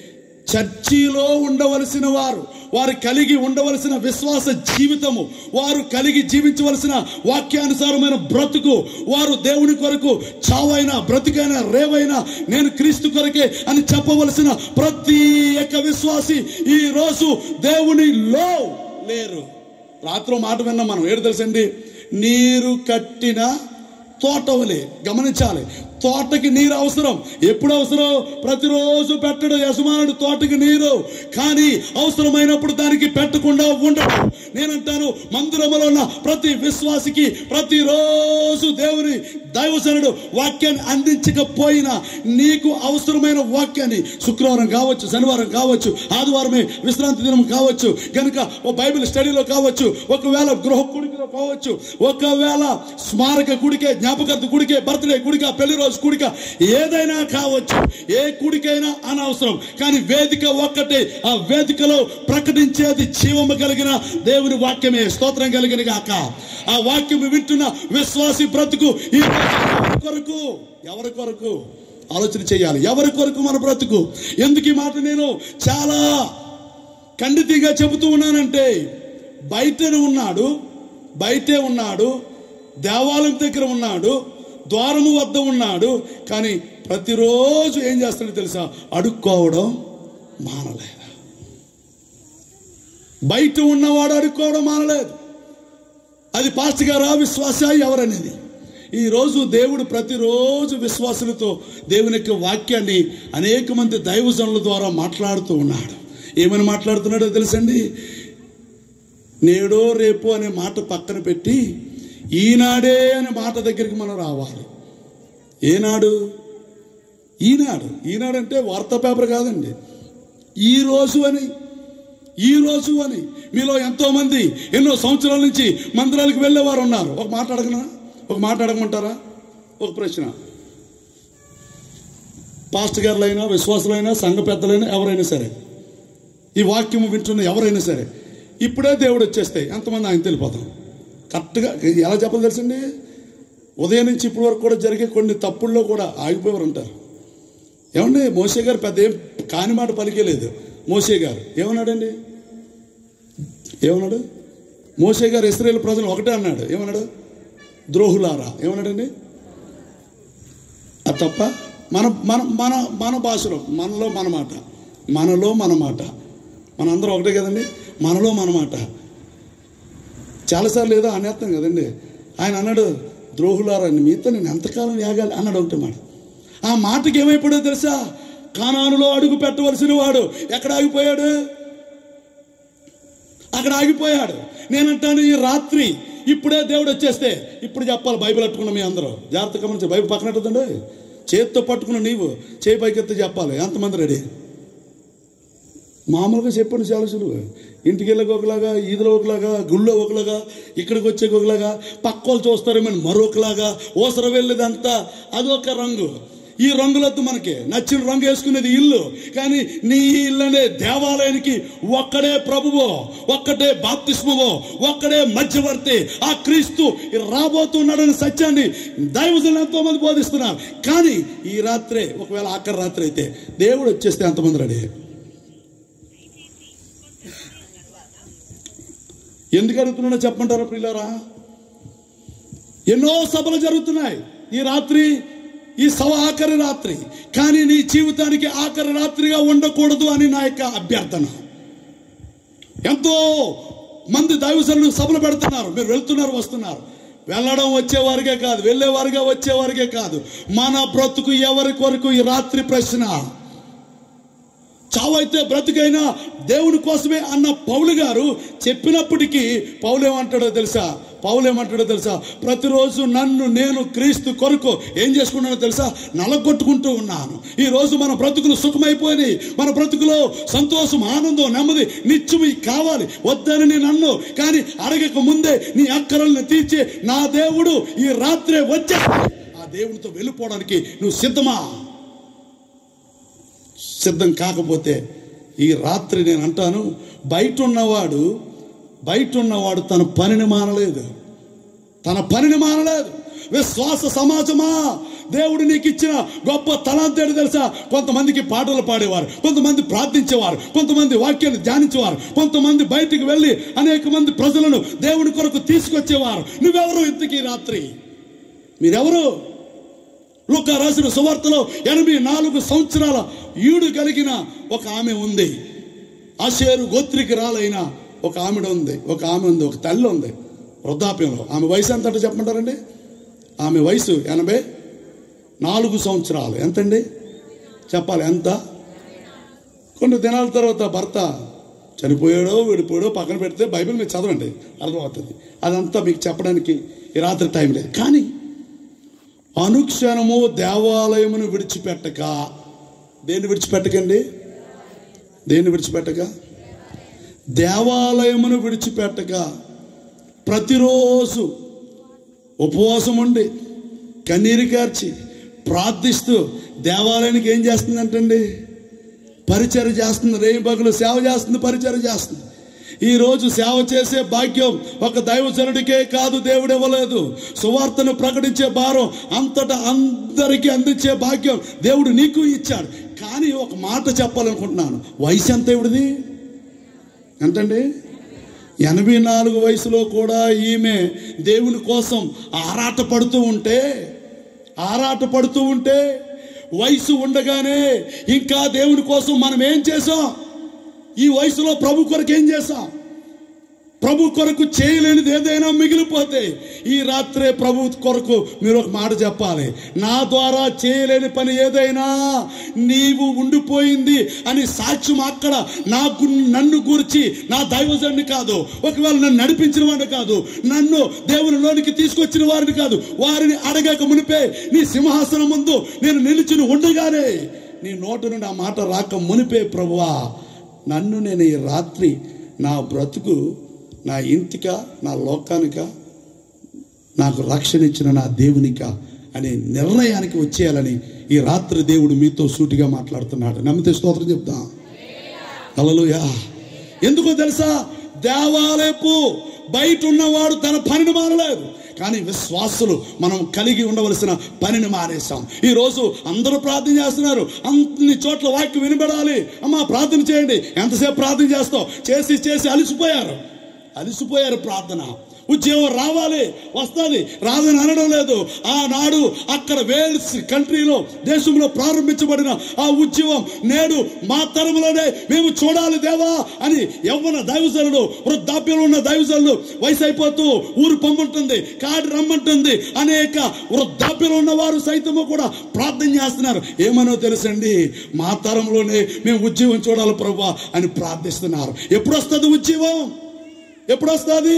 చర్చిలో ఉండవలసిన వారు వారు కలిగి ఉండవలసిన విశ్వాస జీవితము వారు కలిగి జీవించవలసిన వాక్యానుసారమైన బ్రతుకు వారు దేవుని కొరకు చావైనా బ్రతుకైనా రేవైనా నేను క్రీస్తు కొరకే అని చెప్పవలసిన ప్రతి ఒక్క విశ్వాసి ఈ రోజు దేవునిలో లేరు రాత్రి మాట విన్నాం మనం ఏడు తెలుసండి నీరు కట్టిన తోటవలే గమనించాలి తోటకి నీరు అవసరం ఎప్పుడు అవసరం ప్రతిరోజు పెట్టడు యజమానుడు తోటకి నీరు కానీ అవసరమైనప్పుడు దానికి పెట్టకుండా ఉండడు నేనంటాను మందిరములో ఉన్న ప్రతి విశ్వాసికి ప్రతిరోజు దేవుని దైవసనుడు వాక్యాన్ని అందించకపోయినా నీకు అవసరమైన వాక్యాన్ని శుక్రవారం కావచ్చు శనివారం కావచ్చు ఆదివారమే విశ్రాంతి దినం కావచ్చు కనుక ఓ బైబిల్ స్టడీలో కావచ్చు ఒకవేళ గృహ కుడికిలో కావచ్చు ఒకవేళ స్మారక గుడికే జ్ఞాపకార్థ గుడికే బర్త్డే గుడిక పెళ్లి రోజు కుడిక ఏదైనా కావచ్చు ఏ కుడికైనా అనవసరం కానీ వేదిక ఒక్కటే ఆ వేదికలో ప్రకటించేది జీవము కలిగిన దేవుని వాక్యమే స్తోత్రం కలిగిన గాక ఆ వాక్యము వింటున్న విశ్వాసి బ్రతుకు ఈ రోజు ఎవరి కొరకు ఎవరి కొరకు ఆలోచన చేయాలి ఎవరి కొరకు మన బ్రతుకు ఎందుకు ఈ మాట నేను చాలా ఖండితంగా చెబుతూ ఉన్నానంటే బయటనే ఉన్నాడు బయటే ఉన్నాడు దేవాలయం దగ్గర ఉన్నాడు ద్వారము వద్ద ఉన్నాడు కానీ ప్రతిరోజు ఏం చేస్తాడో తెలుసా అడుక్కోవడం మానలేదు బయట ఉన్నవాడు అడుక్కోవడం మానలేదు అది పాస్టర్ గారా విశ్వాస ఎవరనేది ఈరోజు దేవుడు ప్రతిరోజు విశ్వాసులతో దేవుని యొక్క వాక్యాన్ని అనేక మంది దైవజనుల ద్వారా మాట్లాడుతూ ఉన్నాడు ఏమని మాట్లాడుతున్నాడో తెలుసండి నేడో రేపు అనే మాట పక్కన పెట్టి ఈనాడే అనే మాట దగ్గరికి మనం రావాలి ఏనాడు ఈనాడు ఈనాడు అంటే వార్తా పేపర్ కాదండి ఈ రోజు అని ఈ రోజు అని మీలో ఎంతో మంది ఎన్నో సంవత్సరాల నుంచి మందిరాలకు వెళ్ళేవారు ఉన్నారు ఒక మాట అడగనా ఒక మాట అడగమంటారా ఒక ప్రశ్న పాస్టర్ గారులైనా విశ్వాసులైనా సంఘ పెద్దలైనా ఎవరైనా సరే ఈ వాక్యం వింటున్న ఎవరైనా సరే ఇప్పుడే దేవుడు వచ్చేస్తే ఎంతమంది ఆయన తెలిపోతాం కరెక్ట్గా ఎలా చెప్పాలి తెలుసండి ఉదయం నుంచి ఇప్పటి వరకు కూడా జరిగే కొన్ని తప్పుల్లో కూడా ఆగిపోయేవారు ఉంటారు ఏమండి మోసే గారు పెద్ద ఏం కాని మాట పలికేలేదు మోసే గారు ఏమన్నాడండి ఏమన్నాడు మోసే గారు ఇస్రాయేల్ ప్రజలు ఒకటే అన్నాడు ఏమన్నాడు ద్రోహులారా ఏమన్నాడండి అది తప్ప మన మన మన మన భాషలో మనలో మన మాట మనలో మన మాట మనందరం ఒకటే కదండి మనలో మన మాట చాలాసార్లు ఏదో అనేస్తాం కదండి ఆయన అన్నాడు ద్రోహులారని మీతో నేను ఎంతకాలం యాగాలి అన్నాడు ఒకటి మాట ఆ మాటకి ఏమైపోయాడో తెలుసా కానానులో అడుగు పెట్టవలసిన వాడు ఎక్కడ ఆగిపోయాడు అక్కడ ఆగిపోయాడు నేనంటాను ఈ రాత్రి ఇప్పుడే దేవుడు వచ్చేస్తే ఇప్పుడు చెప్పాలి బైబిల్ పట్టుకున్న మీ అందరూ జాగ్రత్త గమనించి బైబిల్ పక్కన పెట్టదండి చేతితో పట్టుకున్న నీవు చేయి పైకెత్తి చెప్పాలి ఎంతమంది రెడీ మామూలుగా చెప్పండి చాలా సులువు ఇంటికి వెళ్ళక ఒకలాగా ఈదులో ఒకలాగా గుళ్ళో ఒకలాగా ఇక్కడికి వచ్చేకి ఒకలాగా పక్కోలు చూస్తారేమని మరొకలాగా ఓసర వెళ్ళేదంతా అదొక రంగు ఈ రంగులొద్దు మనకి నచ్చిన రంగు వేసుకునేది ఇల్లు కానీ నీ ఇల్లు అనే దేవాలయానికి ఒక్కడే ప్రభువో ఒక్కటే బాప్తిస్మవో ఒక్కడే మధ్యవర్తి ఆ క్రీస్తు రాబోతున్నాడని సత్యాన్ని దైవజనులు ఎంతో మంది బోధిస్తున్నారు కానీ ఈ రాత్రే ఒకవేళ ఆఖరి రాత్రి అయితే దేవుడు వచ్చేస్తే ఎంతమంది రెడీ ఎందుకు అడుగుతున్నాడో చెప్పమంటారా ప్రియులారా ఎన్నో సభలు జరుగుతున్నాయి ఈ రాత్రి ఈ సభ ఆఖరి రాత్రి కానీ నీ జీవితానికి ఆఖరి రాత్రిగా ఉండకూడదు అని నా యొక్క అభ్యర్థన ఎంతో మంది దైవజనులు సభలు పెడుతున్నారు మీరు వెళ్తున్నారు వస్తున్నారు వెళ్ళడం వచ్చేవారికే కాదు వెళ్ళేవారిగా వచ్చేవారికే కాదు మన బ్రతుకు ఎవరి కొరకు ఈ రాత్రి ప్రశ్న చావైతే బ్రతుకైనా దేవుని కోసమే అన్న పౌలు గారు చెప్పినప్పటికీ పౌలు ఏమంటాడో తెలుసా పౌలు ఏమంటాడో తెలుసా ప్రతిరోజు నన్ను నేను క్రీస్తు కొరకు ఏం చేసుకున్నానో తెలుసా నలగొట్టుకుంటూ ఉన్నాను ఈ రోజు మన బ్రతుకులు సుఖమైపోయినాయి మన బ్రతుకులో సంతోషం ఆనందం నెమ్మది నిత్యమి కావాలి వద్దని నేను అన్ను కానీ అడగక ముందే నీ అక్కరల్ని తీర్చి నా దేవుడు ఈ రాత్రే వచ్చే ఆ దేవునితో వెళ్ళిపోవడానికి నువ్వు సిద్ధమా సిద్ధం కాకపోతే ఈ రాత్రి నేను అంటాను బయట ఉన్నవాడు బయట ఉన్నవాడు తన పనిని మానలేదు తన పనిని మానలేదు విశ్వాస సమాజమా దేవుడు నీకు ఇచ్చిన గొప్ప తలాంతేడు తెలుసా కొంతమందికి పాటలు పాడేవారు కొంతమంది ప్రార్థించేవారు కొంతమంది వాక్యాన్ని ధ్యానించేవారు కొంతమంది బయటికి వెళ్ళి అనేక మంది ప్రజలను దేవుని కొరకు తీసుకొచ్చేవారు నువ్వెవరు ఇంతకీ రాత్రి మీరెవరు లూకా రాసిన సువార్తలో ఎనభై నాలుగు సంవత్సరాల ఈడు కలిగిన ఒక ఆమె ఉంది ఆశేరు గోత్రికి రాలైన ఒక ఆమెడ ఉంది ఒక ఆమె ఉంది ఒక తల్లి ఉంది వృద్ధాప్యంలో ఆమె వయసు ఎంత అంటే చెప్పమంటారండి ఆమె వయసు ఎనభై నాలుగు సంవత్సరాలు ఎంతండి చెప్పాలి ఎంత కొన్ని దినాల తర్వాత భర్త చనిపోయాడో విడిపోయాడో పక్కన పెడితే బైబిల్ మీరు చదవండి అర్థమవుతుంది అదంతా మీకు చెప్పడానికి ఈ రాత్రి టైం లేదు కానీ అనుక్షణము దేవాలయమును విడిచిపెట్టక దేన్ని విడిచిపెట్టకండి దేన్ని విడిచిపెట్టక దేవాలయమును విడిచిపెట్టక ప్రతిరోజు ఉపవాసం ఉండి కన్నీరు కార్చి ప్రార్థిస్తూ దేవాలయానికి ఏం చేస్తుందంటండి పరిచయం చేస్తుంది రేయి పగలు సేవ చేస్తుంది పరిచయం చేస్తుంది ఈ రోజు సేవ చేసే భాగ్యం ఒక దైవజనుడికే కాదు దేవుడు ఇవ్వలేదు సువార్తను ప్రకటించే భారం అంతటా అందరికీ అందించే భాగ్యం దేవుడు నీకు ఇచ్చాడు కానీ ఒక మాట చెప్పాలనుకుంటున్నాను వయసు ఎంత ఇవిడిది ఎంతండి ఎనభై నాలుగు వయసులో కూడా ఈమె దేవుని కోసం ఆరాట పడుతూ ఉంటే ఆరాట పడుతూ ఉంటే వయసు ఉండగానే ఇంకా దేవుని కోసం మనం ఏం చేసాం ఈ వయసులో ప్రభు కొరకు ఏం చేసాం ప్రభు కొరకు చేయలేనిది ఏదైనా మిగిలిపోతే ఈ రాత్రే ప్రభు కొరకు మీరు ఒక మాట చెప్పాలి నా ద్వారా చేయలేని పని ఏదైనా నీవు ఉండిపోయింది అని సాక్ష్యం అక్కడ నాకు నన్ను గురించి నా దైవజన్ని కాదు ఒకవేళ నన్ను నడిపించిన వాడిని కాదు నన్ను దేవునిలోనికి తీసుకొచ్చిన వారిని కాదు వారిని అడగక మునిపే నీ సింహాసనం ముందు నేను నిలిచిన ఉండగానే నీ నోట నుండి ఆ మాట రాక మునిపే ప్రభువా నన్ను నేను ఈ రాత్రి నా బ్రతుకు నా ఇంటిక నా లోకానిక నాకు రక్షణ ఇచ్చిన నా దేవునిక అనే నిర్ణయానికి వచ్చేయాలని ఈ రాత్రి దేవుడు మీతో సూటిగా మాట్లాడుతున్నాడు నమ్మితే స్తోత్రం చెప్తాం హల్లెలూయా ఎందుకో తెలుసా దేవాలయపు బయట ఉన్నవాడు తన పనిని మారలేదు కానీ విశ్వాసులు మనం కలిగి ఉండవలసిన పనిని మానేశాం ఈ రోజు అందరూ ప్రార్థన చేస్తున్నారు అన్ని చోట్ల వాక్యం వినబడాలి అమ్మా ప్రార్థన చేయండి ఎంతసేపు ప్రార్థన చేస్తావు చేసి చేసి అలసిపోయారు అలసిపోయారు ప్రార్థన ఉద్యోగం రావాలి వస్తుంది రాదని అనడం లేదు ఆనాడు అక్కడ వేల్స్ కంట్రీలో దేశంలో ప్రారంభించబడిన ఆ ఉద్యమం నేడు మా తరములోనే మేము చూడాలి దేవా అని యవ్వన దైవజనులు వృద్ధాప్యంలో ఉన్న దైవజనులు వయసు అయిపోతూ ఊరు పొమ్మంటుంది కాడి రమ్మంటుంది అనేక వృద్ధాప్యంలో ఉన్న వారు సైతము కూడా ప్రార్థన చేస్తున్నారు ఏమనో తెలుసండి మా తరంలోనే మేము ఉద్యమం చూడాలి ప్రభా అని ప్రార్థిస్తున్నారు ఎప్పుడు వస్తుంది ఉద్యమం ఎప్పుడు వస్తుంది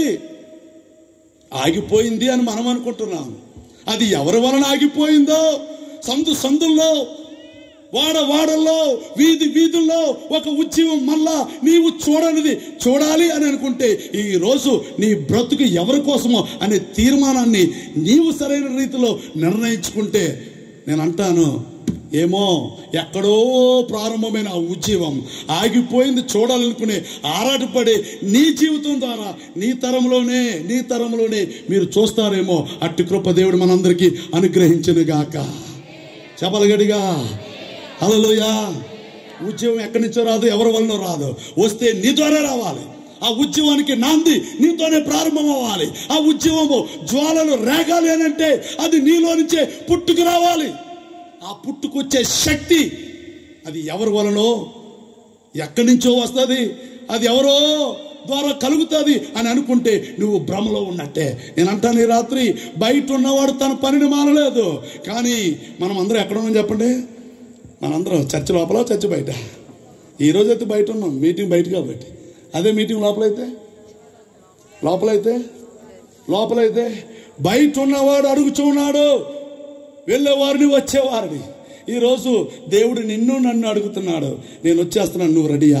ఆగిపోయింది అని మనం అనుకుంటున్నాం అది ఎవరి వలన ఆగిపోయిందో సందు సందుల్లో వాడ వాడల్లో వీధి వీధుల్లో ఒక ఉద్యమం మళ్ళా నీవు చూడనిది చూడాలి అని అనుకుంటే ఈ రోజు నీ బ్రతుకు ఎవరి కోసమో అనే తీర్మానాన్ని నీవు సరైన రీతిలో నిర్ణయించుకుంటే నేను అంటాను ఏమో ఎక్కడో ప్రారంభమైన ఆ ఉద్యమం ఆగిపోయింది చూడాలనుకునే ఆరాటపడే నీ జీవితం ద్వారా నీ తరంలోనే నీ తరంలోనే మీరు చూస్తారేమో అట్టి కృప దేవుడు మనందరికీ అనుగ్రహించను గాక చెప్పలగడిగా హలోయా ఉద్యమం ఎక్కడి నుంచో రాదు ఎవరి వలన రాదు వస్తే నీ ద్వారా రావాలి ఆ ఉద్యమానికి నాంది నీతోనే ప్రారంభం అవ్వాలి ఆ ఉద్యమము జ్వాలలు రేగాలి అని అంటే అది నీలో నుంచే పుట్టుకు రావాలి ఆ పుట్టుకొచ్చే శక్తి అది ఎవరి వలనో ఎక్కడి నుంచో వస్తుంది అది ఎవరో ద్వారా కలుగుతుంది అని అనుకుంటే నువ్వు భ్రమలో ఉన్నట్టే నేను అంటాను ఈ రాత్రి బయట ఉన్నవాడు తన పనిని మానలేదు కానీ మనం అందరం ఎక్కడ ఉన్నాం చెప్పండి మనందరం చర్చ లోపల చర్చ బయట ఈ రోజు అయితే బయట ఉన్నాం మీటింగ్ బయట కాబట్టి అదే మీటింగ్ లోపలైతే లోపలైతే లోపలైతే బయట ఉన్నవాడు అడుగుచున్నాడు వెళ్ళేవారిని వచ్చేవారిని ఈరోజు దేవుడు నిన్ను నన్ను అడుగుతున్నాడు నేను వచ్చేస్తున్నాను నువ్వు రెడీయా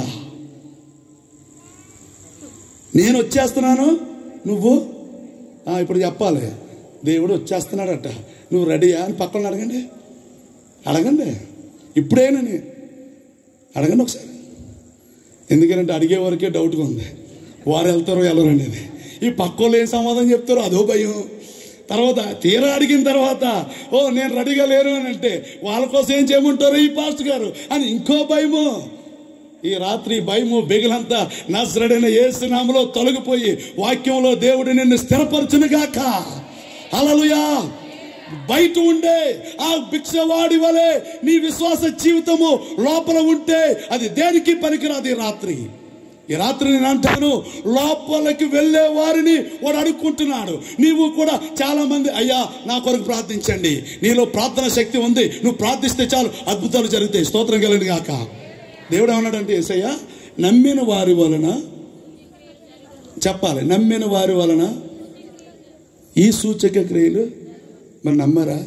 నేను వచ్చేస్తున్నాను నువ్వు ఆ, ఇప్పుడు చెప్పాలి దేవుడు వచ్చేస్తున్నాడట నువ్వు రెడీయా అని పక్కన అడగండి అడగండి ఇప్పుడేనని అడగండి ఒకసారి ఎందుకంటే అడిగే వరకే డౌట్గా ఉంది వారు వెళ్తారో వెళ్ళరు అనేది ఈ పక్కోళ్ళు ఏం సమాధానం చెప్తారో అదో భయం తర్వాత తీరా అడిగిన తర్వాత ఓ నేను రెడీగా లేను అని అంటే వాళ్ళ కోసం ఏం చేయమంటారు ఈ పాస్ట్ గారు అని ఇంకో భయము ఈ రాత్రి భయము బెగిలంతా నజరడైన ఏసునామలో తొలగిపోయి వాక్యంలో దేవుడు నిన్ను స్థిరపరచునుగాక అలలుయా బయట ఉండే ఆ భిక్షవాడి వలె నీ విశ్వాస జీవితము లోపల ఉంటే అది దేనికి పనికిరాదు ఈ రాత్రి ఈ రాత్రి నేను అంటాను లోపలికి వెళ్ళే వారిని వాడు అడుక్కుంటున్నాడు నీవు కూడా చాలా మంది అయ్యా నా కొరకు ప్రార్థించండి నీలో ప్రార్థన శక్తి ఉంది నువ్వు ప్రార్థిస్తే చాలు అద్భుతాలు జరుగుతాయి స్తోత్రం కలిగిన గాక దేవుడు ఏమన్నాడంటే ఏసయ్య నమ్మిన వారి వలన చెప్పాలి నమ్మిన వారి వలన ఈ సూచక క్రియలు మరి నమ్మరా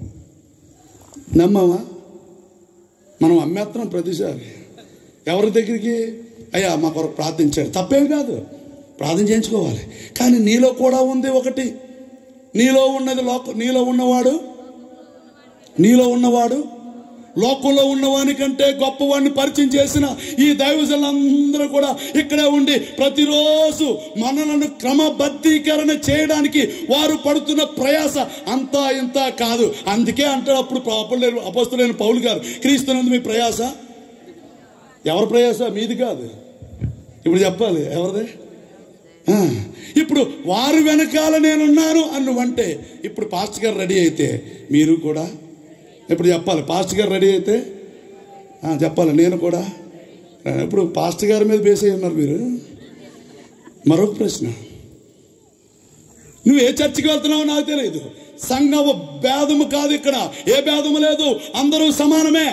నమ్మమా మనం అమ్మేస్తున్నాం ప్రతిసారి ఎవరి దగ్గరికి అయ్యా మా కొరకు ప్రార్థించాడు తప్పేం కాదు ప్రార్థన చేయించుకోవాలి కానీ నీలో కూడా ఉంది ఒకటి నీలో ఉన్నది లోక నీలో ఉన్నవాడు నీలో ఉన్నవాడు లోకంలో ఉన్నవాని కంటే గొప్పవాడిని పరిచయం చేసిన ఈ దైవజనులందరూ కూడా ఇక్కడే ఉండి ప్రతిరోజు మనలను క్రమబద్ధీకరణ చేయడానికి వారు పడుతున్న ప్రయాస అంతా ఇంత కాదు అందుకే అంటాడు అప్పుడు అప్పుడు అపస్తులైన పౌలు గారు క్రీస్తునందు మీ ప్రయాస ఎవరి ప్రయాస మీది కాదు ఇప్పుడు చెప్పాలి ఎవరిది ఆ, ఇప్పుడు వారు వెనకాల నేనున్నాను అన్నువంటే ఇప్పుడు పాస్టర్ గారు రెడీ అయితే మీరు కూడా ఇప్పుడు చెప్పాలి పాస్టర్ గారు రెడీ అయితే ఆ, చెప్పాలి నేను కూడా ఆ, ఇప్పుడు పాస్టర్ గారి మీద బేస్ అయి ఉన్నారు మీరు మరొక ప్రశ్న నువ్వు ఏ చర్చికి వెళ్తున్నావో నాకు తెలియదు సంఘము భేదము కాదు ఇక్కడ ఏ భేదము లేదు అందరూ సమానమే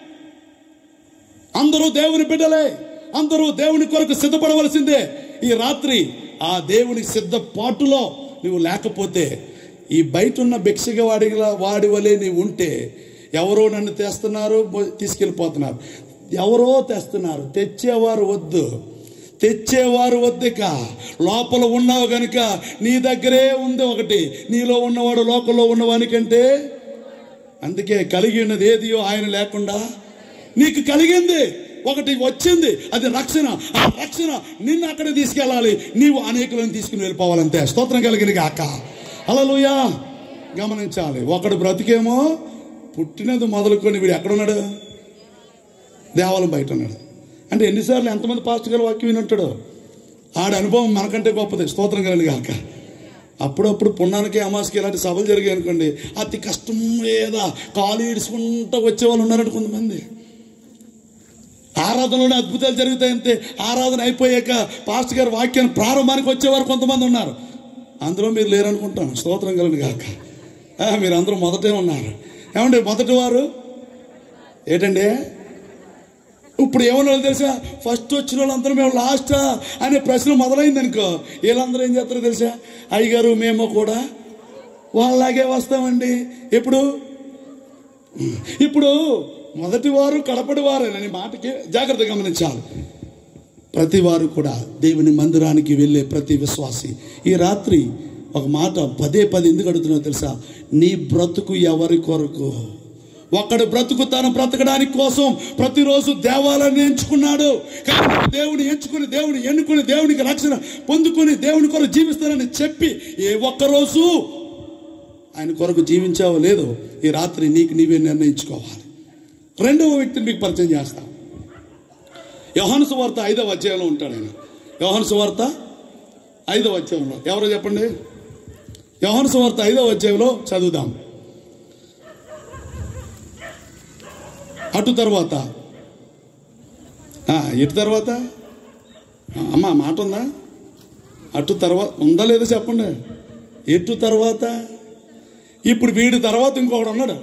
అందరూ దేవుని బిడ్డలే అందరూ దేవుని కొరకు సిద్ధపడవలసిందే ఈ రాత్రి ఆ దేవుని సిద్ధపాటులో నువ్వు లేకపోతే ఈ బయట ఉన్న భిక్షగా వాడిలా వాడి వలె నీవు ఉంటే ఎవరో నన్ను తెస్తున్నారు బో- తీసుకెళ్ళిపోతున్నారు ఎవరో తెస్తున్నారు తెచ్చేవారు వద్దు తెచ్చేవారు వద్దిక లోపల ఉన్నావు గనుక నీ దగ్గరే ఉంది ఒకటి నీలో ఉన్నవాడు లోకంలో ఉన్నవానికంటే అందుకే కలిగి ఉన్నది ఏదియో ఆయన లేకుండా నీకు కలిగింది ఒకటి వచ్చింది అది రక్షణ ఆ రక్షణ నిన్ను అక్కడ తీసుకెళ్ళాలి నీవు అనేకులను తీసుకుని వెళ్ళిపోవాలంతే స్తోత్రం కలిగిన గాక అలలుయా గమనించాలి ఒకడు బ్రతికేమో పుట్టినది మొదలుకొని వీడు ఎక్కడున్నాడు దేవాలయం బయట ఉన్నాడు అంటే ఎన్నిసార్లు ఎంతమంది పాస్టర్ గారు వాక్యం వినుంటాడో ఆడ అనుభవం మనకంటే గొప్పది స్తోత్రం కలిగిన గాక అప్పుడప్పుడు పుణ్యానికి అమాస్కి ఇలాంటి సభలు జరిగాయి అనుకోండి అతి కష్టం ఏదా కాలు ఈడ్చుకుంటూ వచ్చేవాళ్ళు ఉన్నారంట కొంతమంది ఆరాధనలోనే అద్భుతాలు జరుగుతాయంతే ఆరాధన అయిపోయాక పాస్టర్ గారు వాక్యాన్ని ప్రారంభానికి వచ్చేవారు కొంతమంది ఉన్నారు అందులో మీరు లేరనుకుంటాను స్తోత్రం కలిగిన గాక ఆ, మీరు అందరూ మొదటే ఉన్నారు ఏమండి మొదటి వారు ఏంటండి ఇప్పుడు ఏమన్నా తెలుసా ఫస్ట్ వచ్చిన వాళ్ళందరూ మేము లాస్టా అనే ప్రశ్న మొదలైంది అనుకో వీళ్ళందరూ ఏం చేస్తారో తెలుసా అయ్యగారు మేము కూడా వాళ్ళలాగే వస్తామండి ఎప్పుడు ఇప్పుడు మొదటి వారు కడపడి వారేనని మాటకి జాగ్రత్త గమనించాలి ప్రతి వారు కూడా దేవుని మందిరానికి వెళ్ళే ప్రతి విశ్వాసి ఈ రాత్రి ఒక మాట పదే పదే ఎందుకు అడుగుతున్నావు తెలుసా నీ బ్రతుకు ఎవరి కొరకు ఒకడు బ్రతుకు తను బ్రతకడానికి కోసం ప్రతిరోజు దేవాలయాన్ని ఎంచుకున్నాడు కానీ దేవుని ఎంచుకుని దేవుని ఎన్నుకుని దేవునికి రక్షణ పొందుకుని దేవుని కొరకు జీవిస్తానని చెప్పి ఏ ఒక్కరోజు ఆయన కొరకు జీవించావో లేదో ఈ రాత్రి నీకు నీవే నిర్ణయించుకోవాలి రెండవ వ్యక్తిని మీకు పరిచయం చేస్తా యోహాను సువార్త ఐదవ అధ్యాయంలో ఉంటాడు ఆయన యోహాను సువార్త ఐదవ అధ్యాయంలో ఎవరో చెప్పండి యోహాను సువార్త ఐదవ అధ్యాయంలో చదువుదాం అటు తర్వాత ఆ, ఇటు తర్వాత ఆ, అమ్మా మాట ఉందా అటు తర్వాత ఉందా లేదా చెప్పండి ఎటు తర్వాత ఇప్పుడు వీడి తర్వాత ఇంకొకడు ఉన్నాడు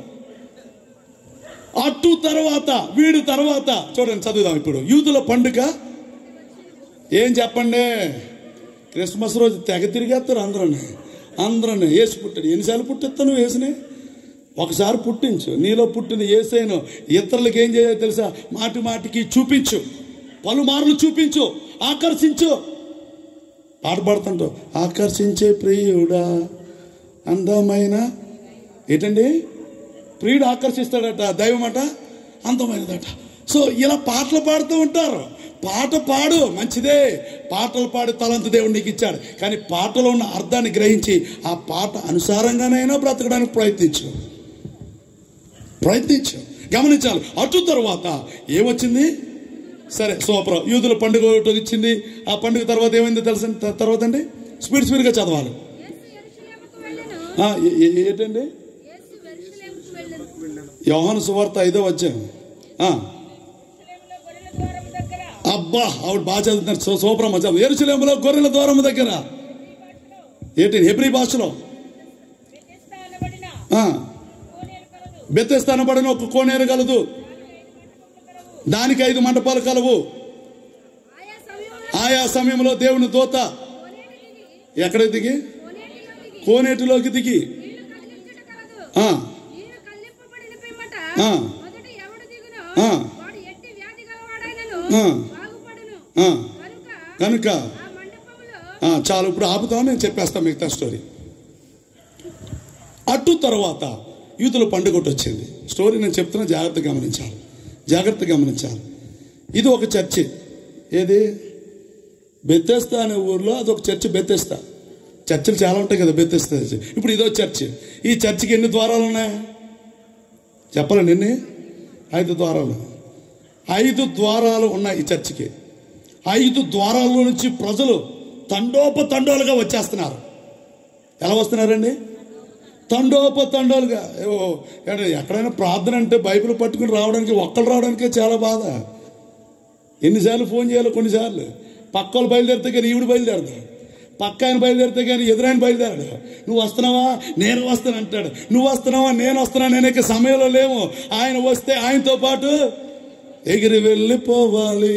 అటు తర్వాత వీడి తర్వాత చూడండి చదువుదాం ఇప్పుడు యూదుల పండుగ ఏం చెప్పండి క్రిస్మస్ రోజు తెగ తిరిగేస్తారు అందరూ అందరూ వేసి పుట్టాడు ఎన్నిసార్లు పుట్టిస్తాను వేసిని ఒకసారి పుట్టించు నీలో పుట్టిన ఏసైను ఇతరులకు ఏం చేయాలో తెలుసా మాటి మాటికి చూపించు పలుమార్లు చూపించు ఆకర్షించు పాట పాడుతుంటావు ఆకర్షించే ప్రియుడా అందమైన ఏంటండి ప్రియుడు ఆకర్షిస్తాడట దైవమట అందమైనదట సో ఇలా పాటలు పాడుతూ ఉంటారు పాట పాడు మంచిదే పాటలు పాడి తలంత దేవుడు నీకు ఇచ్చాడు కానీ పాటలో ఉన్న అర్థాన్ని గ్రహించి ఆ పాట అనుసారంగానైనా బ్రతకడానికి ప్రయత్నించు ప్రయత్నించు గమనించాలి అటు తర్వాత ఏమొచ్చింది సరే సూపర్ యూదుల పండుగ ఒకటి వచ్చింది ఆ పండుగ తర్వాత ఏమైందో తెలుసా త- తర్వాత అండి స్పీడ్ స్పీడ్గా చదవాలి యేసు యెరూషలేముకు వెళ్ళెను. ఆ, ఏ- ఏ- ఏంటండి యేసు యెరూషలేముకు వెళ్ళెను. యోహాను సువార్త ఐదో వచ్చాం యెరూషలేములో గొర్రెల ద్వారము దగ్గర అబ్బా ఆవిడ బాగా చదువుతున్నారు సో సూపరమ్మ చదువు ఎరుసలేములో గొర్రెల ద్వారం దగ్గర ఏంటి హెబ్రి భాషలో బెతెస్దా అనబడిన ఆ, కోనేరు కలదు. బెత్తెస్తానబడిన ఒక కోనేరు కలదు దానికి ఐదు మంటపాలు కలవు ఆయా సమయంలో ఆయా సమయంలో దేవుని దూత కోనేరు దిగి ఎక్కడ దిగి కోనేటిలో దిగి కోనేటిలోకి దిగి నీళ్లు కదిలించుట కలదు. ఆ, నీరు కదిలింపబడిన పిమ్మట ఆ. మొదట ఎవడు దిగునో ఆ. వాడు ఎట్టి వ్యాధి గలవాడైనను ఆ. బాగుపడును. ఆ, కనుక కనుక ఆ మండపములో ఆ, చాలు ఇప్పుడు ఆపుతాం నేను చెప్పేస్తాను మిగతా స్టోరీ అటు తర్వాత యూతుల పండుగ ఒకటి వచ్చింది స్టోరీ నేను చెప్తున్నా జాగ్రత్త గమనించాలి జాగ్రత్త గమనించాలి ఇది ఒక చర్చి ఏది బెత్తేస్తా అనే ఊర్లో అది ఒక చర్చి బెత్తేస్తా చర్చిలు చాలా ఉంటాయి కదా బెత్తేస్తా చర్చి. ఇప్పుడు ఇదో చర్చి ఈ చర్చికి ఎన్ని ద్వారాలు ఉన్నాయి చెప్పాలండి ఎన్ని ఐదు ద్వారాలు ఐదు ద్వారాలు ఉన్నాయి ఈ చర్చికి ఐదు ద్వారాల నుంచి ప్రజలు తండోపతండోలుగా వచ్చేస్తున్నారు ఎలా వస్తున్నారండి తండోపతండోలుగా ఏవో, ఏంటి, ఎక్కడైనా ప్రార్థన అంటే బైబిల్ పట్టుకుని రావడానికి ఒక్కరు రావడానికే చాలా బాధ ఎన్నిసార్లు ఫోన్ చేయాలి కొన్నిసార్లు పక్క వాళ్ళు బయలుదేరితే కానీ ఈవిడ బయలుదేరదు పక్క ఆయన బయలుదేరితే కానీ ఎదురాయన బయలుదేరాడు నువ్వు వస్తున్నావా నేను వస్తాను అంటాడు నువ్వు వస్తున్నావా నేను వస్తున్నా నేను ఇక సమయంలో లేము ఆయన వస్తే ఆయనతో పాటు ఎగిరి వెళ్ళిపోవాలి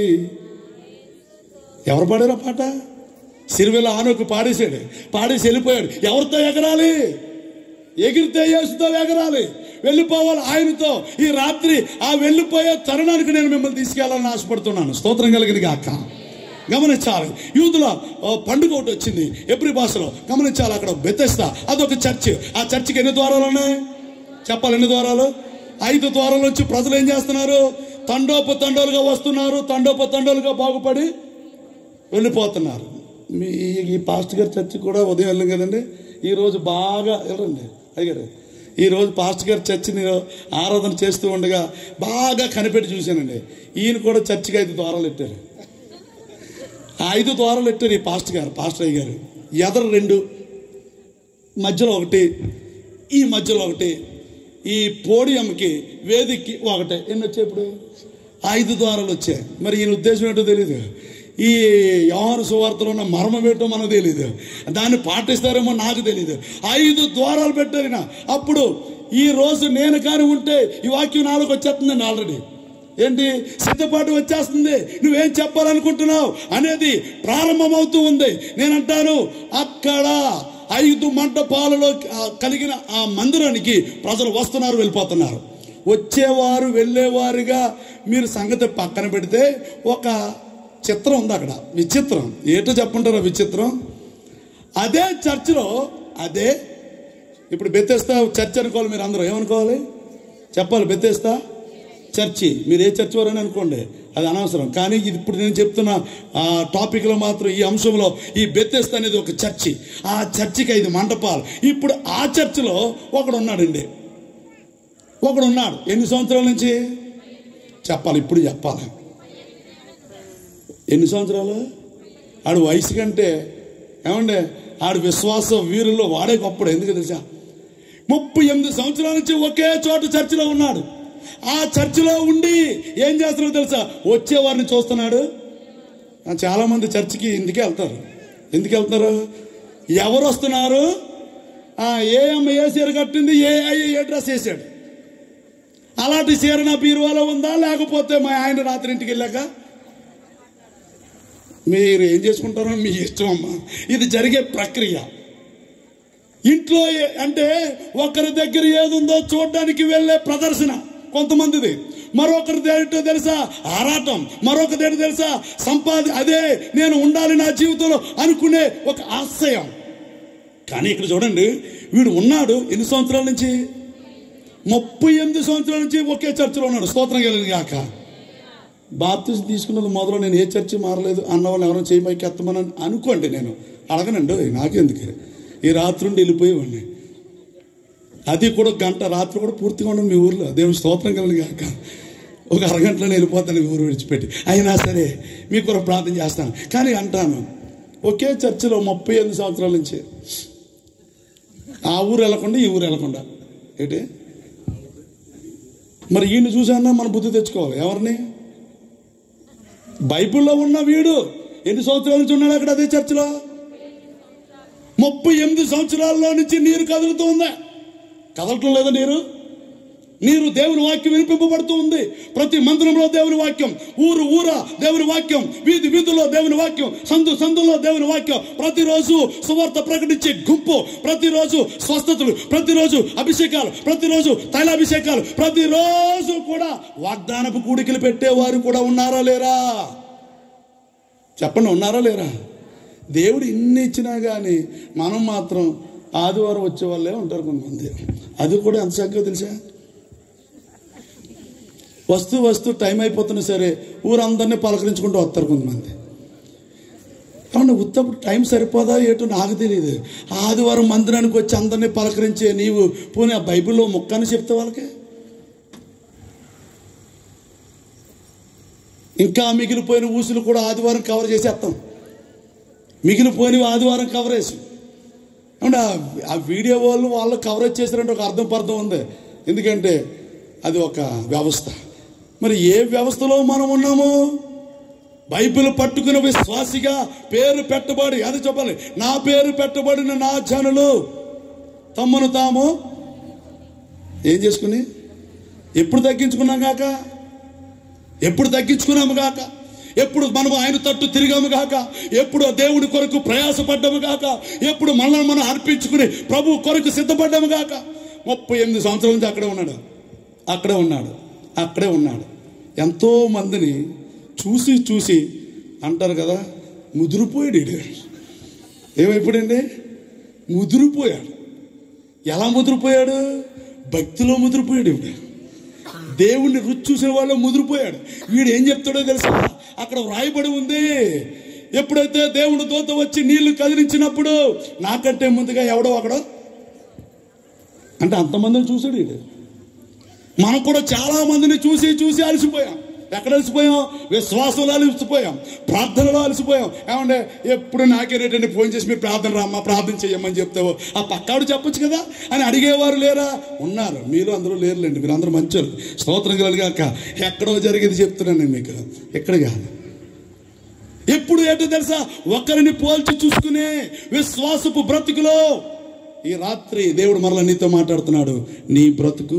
ఎవరు పాడారు ఆ పాట సిరివెల్ల ఆనోకు పాడేశాడు పాడేసి వెళ్ళిపోయాడు ఎవరితో ఎగరాలి ఎగిరితే యేసుతో ఎగరాలి వెళ్ళిపోవాలి ఆయనతో ఈ రాత్రి ఆ వెళ్ళిపోయే తరుణానికి నేను మిమ్మల్ని తీసుకెళ్లాలని ఆశపడుతున్నాను స్తోత్రం కలిగిన గాక గమనించాలి యూదుల ఆ, పండుగ ఒకటి వచ్చింది ఎబ్రి భాషలో గమనించాలి అక్కడ బెతెస్తా అదొక చర్చ్ ఆ చర్చికి ఎన్ని ద్వారాలు ఉన్నాయి చెప్పాలి ఎన్ని ద్వారాలు ఐదు ద్వారాల నుంచి ప్రజలు ఏం చేస్తున్నారు తండోప తండోలుగా వస్తున్నారు తండోప తండోలుగా బాగుపడి వెళ్ళిపోతున్నారు మీ ఈ పాస్ట్ గారి చర్చి కూడా ఉదయం వెళ్ళాం కదండి ఈరోజు బాగా వెళ్ళండి అయ్యారు ఈరోజు పాస్ట్ గారి చర్చిని ఆరాధన చేస్తూ ఉండగా బాగా కనిపెట్టి చూశానండి ఈయన కూడా చర్చికి ఐదు ద్వారాలు పెట్టారు ఆ ఐదు ద్వారాలు పెట్టారు ఈ పాస్ట్ గారు పాస్టర్ అయ్య గారు ఎదరు రెండు మధ్యలో ఒకటి ఈ మధ్యలో ఒకటి ఈ పోడియంకి వేదికకి ఒకటే ఎన్ని వచ్చాయి ఇప్పుడు ఐదు ద్వారాలు వచ్చాయి మరి ఈయన ఉద్దేశం ఏంటో తెలియదు ఈ యోహాను సువార్తలో ఉన్న మర్మం ఏంటో మనకు తెలియదు దాన్ని పాటిస్తారేమో నాకు తెలియదు ఐదు ద్వారాలు పెట్టారు ఈయన. అప్పుడు ఈ రోజు నేను కానీ ఉంటే ఈ వాక్యం నాలుగు వచ్చేస్తుందండి ఆల్రెడీ ఏంటి సిద్ధపాటు వచ్చేస్తుంది నువ్వేం చెప్పాలనుకుంటున్నావు అనేది ప్రారంభమవుతూ ఉంది నేనంటాను అక్కడ ఐదు మంటపాలలో ఆ, కలిగిన ఆ మందిరానికి ప్రజలు వస్తున్నారు వెళ్ళిపోతున్నారు వచ్చేవారు వెళ్ళేవారుగా మీరు సంగతి పక్కన పెడితే ఒక చిత్రం ఉంది అక్కడ విచిత్రం ఏటో చెప్పంటారా విచిత్రం అదే చర్చిలో అదే ఇప్పుడు బెత్తేస్తా చర్చ్ అనుకోవాలి మీరు అందరూ ఏమనుకోవాలి చెప్పాలి బెత్తేస్తా చర్చి మీరు ఏ చర్చి వారని అనుకోండి అది అనవసరం కానీ ఇది ఇప్పుడు నేను చెప్తున్న ఆ టాపిక్లో మాత్రం ఈ అంశంలో ఈ బెత్తెస్త అనేది ఒక చర్చి ఆ చర్చికి ఐదు మండపాలు ఇప్పుడు ఆ చర్చిలో ఒకడు ఉన్నాడండి ఒకడు ఉన్నాడు ఎన్ని సంవత్సరాల నుంచి చెప్పాలి ఇప్పుడు చెప్పాలి ఎన్ని సంవత్సరాలు ఆడు వయసు కంటే ఏమండే ఆడు విశ్వాస వీరుల్లో వాడే గొప్పడు ఎందుకు తెలుసా ముప్పై ఎనిమిది సంవత్సరాల నుంచి ఒకే చోట చర్చిలో ఉన్నాడు ఆ చర్చిలో ఉండి ఏం చేస్తున్నాడో తెలుసా వచ్చేవారిని చూస్తున్నాడు ఆ, చాలా మంది చర్చికి ఇందుకే వెళ్తారు ఎందుకు వెళ్తారు ఎవరు వస్తున్నారు ఆ, ఏ అమ్మ ఏ చీర కట్టింది ఏ అయ్య ఏ డ్రెస్ వేసాడు అలాంటి చీర నా బీరువాలో ఉందా లేకపోతే మా ఆయన రాత్రి ఇంటికి వెళ్ళాక మీరు ఏం చేసుకుంటారో మీ ఇష్టం అమ్మా ఇది జరిగే ప్రక్రియ ఇంట్లో ఏ- అంటే ఒకరి దగ్గర ఏదుందో చూడడానికి వెళ్ళే ప్రదర్శన కొంతమందిది మరొకరి ఏంటో తెలుసా ఆరాటం మరొకటి ఏంటో తెలుసా సంపాది అదే నేను ఉండాలి నా జీవితంలో అనుకునే ఒక ఆశయం కానీ ఇక్కడ చూడండి వీడు ఉన్నాడు ఎన్ని సంవత్సరాల నుంచి ముప్పై ఎనిమిది సంవత్సరాల నుంచి ఒకే చర్చిలో ఉన్నాడు స్తోత్రం కలిగింది కాక బాప్తిస్ తీసుకున్నది మొదలు నేను ఏ చర్చి మారలేదు అన్న వాళ్ళు ఎవరైనా చేయి పైకి ఎత్తమని అనుకోండి నేను అడగనండి నాకెందుకు ఈ రాత్రి నుండి వెళ్ళిపోయేవాడిని అది కూడా గంట రాత్రి కూడా పూర్తిగా ఉండను మీ ఊర్లో దేవుని స్తోత్రం కలిగి కాక ఒక అరగంటలో వెళ్ళిపోతాను ఈ ఊరు విడిచిపెట్టి అయినా సరే మీ కొరకు ప్రార్థన చేస్తాను కానీ అంటాను ఒకే చర్చిలో ముప్పై ఎనిమిది సంవత్సరాల నుంచి ఆ ఊరు వెళ్ళకుండా ఈ ఊరు వెళ్ళకుండా ఏంటి మరి ఈయన్ని చూసానా మన బుద్ధి తెచ్చుకోవాలి ఎవరిని బైబిల్లో ఉన్న వీడు ఎన్ని సంవత్సరాల నుంచి ఉన్నాడు అక్కడ అదే చర్చిలో ముప్పై ఎనిమిది సంవత్సరాల్లో నుంచి నీరు కదులుతూ ఉందా కదలటం లేదా నీరు నీరు దేవుని వాక్యం వినిపింపబడుతూ ఉంది ప్రతి మందిరంలో దేవుని వాక్యం ఊరు ఊర దేవుని వాక్యం వీధి వీధుల్లో దేవుని వాక్యం సందు సందులో దేవుని వాక్యం ప్రతిరోజు సువార్త ప్రకటించే గుంపు ప్రతిరోజు స్వస్థతలు ప్రతిరోజు అభిషేకాలు ప్రతిరోజు తైలాభిషేకాలు ప్రతిరోజు కూడా వాగ్దానపు కూడికలు పెట్టేవారు కూడా ఉన్నారా లేరా చెప్పండి ఉన్నారా లేరా దేవుడు ఇన్ని ఇచ్చినా కానీ మనం మాత్రం ఆదివారం వచ్చే వాళ్ళే ఉంటారు కొంతమంది అది కూడా ఎంత చక్కగా తెలుసా వస్తూ వస్తూ టైం అయిపోతున్నా సరే ఊరందరినీ పలకరించుకుంటూ వస్తారు కొంతమంది అవును ఉత్తప్పుడు టైం సరిపోదా ఏటో నాకు తెలియదు ఆదివారం మందిరానికి వచ్చి అందరినీ పలకరించే నీవు పోనీ ఆ బైబిల్లో ముక్కని చెప్తే వాళ్ళకి ఇంకా మిగిలిపోయిన ఊసులు కూడా ఆదివారం కవర్ చేసేస్తాం మిగిలిపోయినవి ఆదివారం కవరేజ్ అవునా ఆ వీడియో వాళ్ళు వాళ్ళు కవరేజ్ చేశారంటే ఒక అర్థం పర్థం ఉంది ఎందుకంటే అది ఒక వ్యవస్థ మరి ఏ వ్యవస్థలో మనం ఉన్నాము బైబిల్ పట్టుకున్న విశ్వాసిగా పేరు పెట్టబడి అది చెప్పాలి నా పేరు పెట్టబడిన నా జనులు తమ్మును తాము ఏం చేసుకుని ఎప్పుడు తగ్గించుకున్నాం కాక ఎప్పుడు తగ్గించుకున్నాము గాక ఎప్పుడు మనం ఆయన తట్టు తిరిగాము గాక ఎప్పుడు దేవుడి కొరకు ప్రయాసపడ్డాము గాక ఎప్పుడు మనల్ని మనం అర్పించుకుని ప్రభు కొరకు సిద్ధపడ్డాము గాక ముప్పై ఎనిమిది సంవత్సరాల నుంచి అక్కడే ఉన్నాడు అక్కడే ఉన్నాడు అక్కడే ఉన్నాడు ఎంతో మందిని చూసి చూసి అంటారు కదా ముదిరిపోయాడు ఈడు. ఏమైపోయాడండి ముదిరిపోయాడు ఎలా ముదిరిపోయాడు భక్తిలో ముదిరిపోయాడు ఇప్పుడు దేవుణ్ణి రుచి చూసిన వాళ్ళు ముదిరిపోయాడు వీడు ఏం చెప్తాడో తెలుసా అక్కడ వ్రాయబడి ఉంది ఎప్పుడైతే దేవుడు దూత వచ్చి నీళ్లు కదిలించినప్పుడు నాకంటే ముందుగా ఎవడో ఒకడో అంటే అంతమందిని చూసాడు వీడు మనం కూడా చాలా మందిని చూసి చూసి అలసిపోయాం ఎక్కడ అలసిపోయాం విశ్వాసంలో అలసిపోయాం ప్రార్థనలో అలసిపోయాం ఏమంటే ఎప్పుడు నాకేనేటండి ఫోన్ చేసి మీరు ప్రార్థన రామ్మా ప్రార్థన చెయ్యమని చెప్తావు ఆ పక్కాడు చెప్పొచ్చు కదా అని అడిగేవారు లేరా ఉన్నారు మీరు అందరూ లేరులేండి మీరు అందరూ మంచోళ్ళు స్తోత్రం కలిగాక ఎక్కడో జరిగేది చెప్తున్నాను నేను మీకు ఎక్కడ కాదు ఎప్పుడు ఏంటో తెలుసా ఒకరిని పోల్చి చూసుకునే విశ్వాసపు బ్రతుకులో ఈ రాత్రి దేవుడు మరలా నీతో మాట్లాడుతున్నాడు నీ బ్రతుకు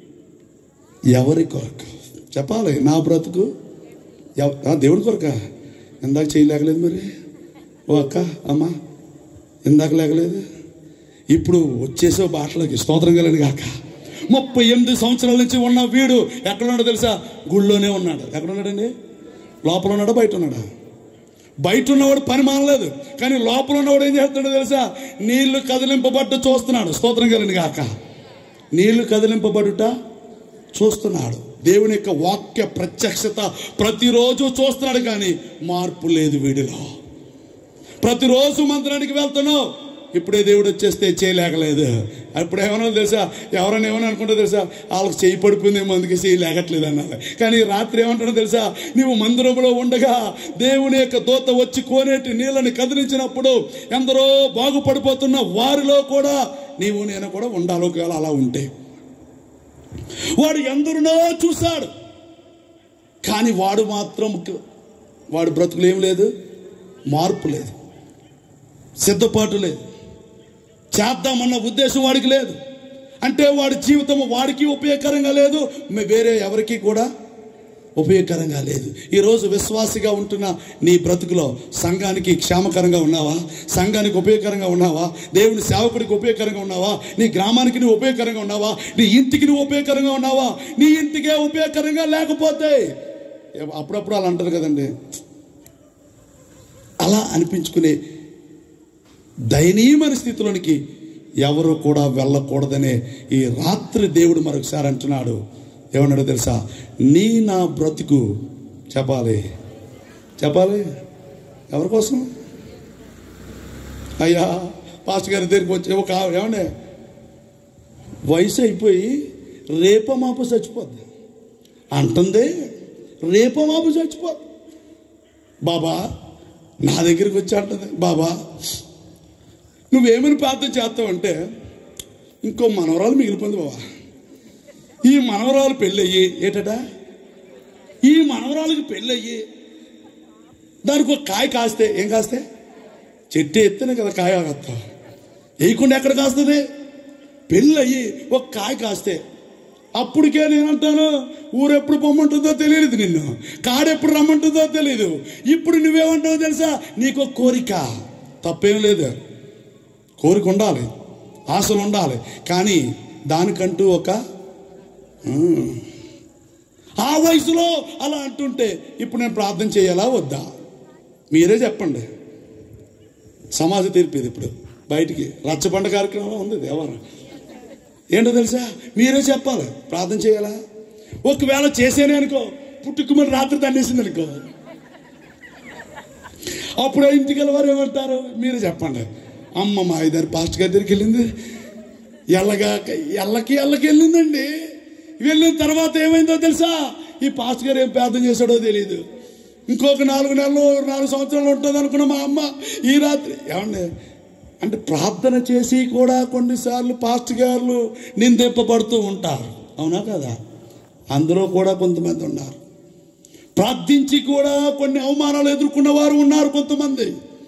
ఎవరి కొరకు చెప్పాలి నా బ్రతుకు ఎవ- ఆ, దేవుడి కొరక ఇందాక చేయలేకలేదు మరి ఓ అక్క అమ్మ ఇందాక లేకలేదు ఇప్పుడు వచ్చేసే బాటలోకి స్తోత్రం కలిగిన కాక ముప్పై ఎనిమిది సంవత్సరాల నుంచి ఉన్న వీడు ఎక్కడ ఉన్నాడో తెలుసా గుళ్ళోనే ఉన్నాడు ఎక్కడ ఉన్నాడండి లోపల ఉన్నాడా బయట ఉన్నాడా బయట ఉన్నవాడు పని మానలేదు కానీ లోపల ఉన్నవాడు ఏం చేస్తున్నాడో తెలుసా నీళ్లు కదిలింపబడ్డ చూస్తున్నాడు స్తోత్రం కలిగిన కాక నీళ్లు కదిలింపబడుట చూస్తున్నాడు దేవుని యొక్క వాక్య ప్రత్యక్షత ప్రతిరోజు చూస్తున్నాడు కానీ మార్పు లేదు వీడిలో ప్రతిరోజు మందిరానికి వెళ్తున్నావు ఇప్పుడే దేవుడు వచ్చేస్తే చేయలేకలేదు అప్పుడు ఏమన్నా తెలుసా ఎవరైనా ఏమన్నా అనుకుంటా తెలుసా వాళ్ళకి చేయి పడిపోయిందేమో అందుకే చేయి లేకట్లేదు అన్నారు కానీ ఈ రాత్రి ఏమంటాడో తెలుసా నీవు మందిరంలో ఉండగా దేవుని యొక్క దూత వచ్చి కోనేటి నీళ్ళని కదిలించినప్పుడు ఎందరో బాగుపడిపోతున్న వారిలో కూడా నీవు నేను కూడా ఉండాలి ఒకవేళ అలా ఉంటే వాడు ఎందరినో చూశాడు కానీ వాడు మాత్రం వాడు బ్రతుకులు ఏం లేదు మార్పు లేదు సిద్ధపాటు లేదు చేద్దామన్న ఉద్దేశం వాడికి లేదు అంటే వాడి జీవితం వాడికి ఉపయోగకరంగా లేదు మే- వేరే ఎవరికి కూడా ఉపయోగకరంగా లేదు ఈరోజు విశ్వాసిగా ఉంటున్న నీ బ్రతుకులో సంఘానికి క్షేమకరంగా ఉన్నావా సంఘానికి ఉపయోగకరంగా ఉన్నావా దేవుని సేవకుడికి ఉపయోగకరంగా ఉన్నావా నీ గ్రామానికి నువ్వు ఉపయోగకరంగా ఉన్నావా నీ ఇంటికి నువ్వు ఉపయోగకరంగా ఉన్నావా నీ ఇంటికే ఉపయోగకరంగా లేకపోతే అప్పుడప్పుడు అలా అంటారు కదండి అలా అనిపించుకునే దయనీయమైన స్థితిలోనికి ఎవరు కూడా వెళ్ళకూడదనే ఈ రాత్రి దేవుడు మరొకసారి అంటున్నాడు ఏమన్నాడో తెలుసా నీ నా బ్రతుకు చెప్పాలి చెప్పాలి ఎవరి కోసం అయ్యా పాస్టర్ గారి దగ్గరికి వచ్చి ఒక ఆవిడ ఏమండే వయసు అయిపోయి రేప మాపు చచ్చిపోద్ది అంటుంది రేప మాపు చచ్చిపోద్ది బాబా నా దగ్గరికి వచ్చి అంటుంది బాబా నువ్వేమని ప్రార్థన చేస్తావంటే ఇంకో మనవరాలు మిగిలిపోయింది బాబా ఈ మనవరాలు పెళ్ళయ్యి ఏటటా ఈ మనవరాలకి పెళ్ళయ్యి దానికి ఒక కాయ కాస్తే ఏం కాస్తే చెట్టు ఎత్తేనే కదా కాయ కాస్తా వేయకుండా ఎక్కడ కాస్తుంది పెళ్ళయ్యి ఒక కాయ కాస్తే అప్పటికే నేనంటాను ఊరెప్పుడు పొమ్మంటుందో తెలియదు నిన్ను కాడెప్పుడు రమ్మంటుందో తెలియదు ఇప్పుడు నువ్వేమంటావో తెలుసా నీకు ఒక కోరిక తప్పేం లేదు కోరిక ఉండాలి ఆశలు ఉండాలి కానీ దానికంటూ ఒక ఉమ్, ఆ వయసులో అలా అంటుంటే ఇప్పుడు నేను ప్రార్థన చేయాలా వద్దా మీరే చెప్పండి సమాజ తీర్పు ఇది ఇప్పుడు బయటికి రచ్చబండ కార్యక్రమం ఉంది దేవరం ఏంటో తెలుసా మీరే చెప్పాలి ప్రార్థన చేయాలా ఒకవేళ చేసేనే అనుకో పుట్టుకుమని రాత్రి తండేసింది అనుకో అప్పుడు ఇంటికి వెళ్ళవారు ఏమంటారు మీరే చెప్పండి అమ్మ మా ఇద్దరు పాస్ట్ గారి దగ్గరికి వెళ్ళింది ఎల్లగా ఎల్లకి ఎల్లకి వెళ్ళిందండి వెళ్ళిన తర్వాత ఏమైందో తెలుసా ఈ పాస్ట్ గారు ఏం ప్రార్థన చేశాడో తెలియదు ఇంకొక నాలుగు నెలలు నాలుగు సంవత్సరాలు ఉంటుంది అనుకున్న మా అమ్మ ఈ రాత్రి ఏమండి అంటే ప్రార్థన చేసి కూడా కొన్నిసార్లు పాస్ట్ గారు నిందింపబడుతూ ఉంటారు అవునా కదా అందులో కూడా కొంతమంది ఉన్నారు ప్రార్థించి కూడా కొన్ని అవమానాలు ఎదుర్కొన్న వారు ఉన్నారు కొంతమంది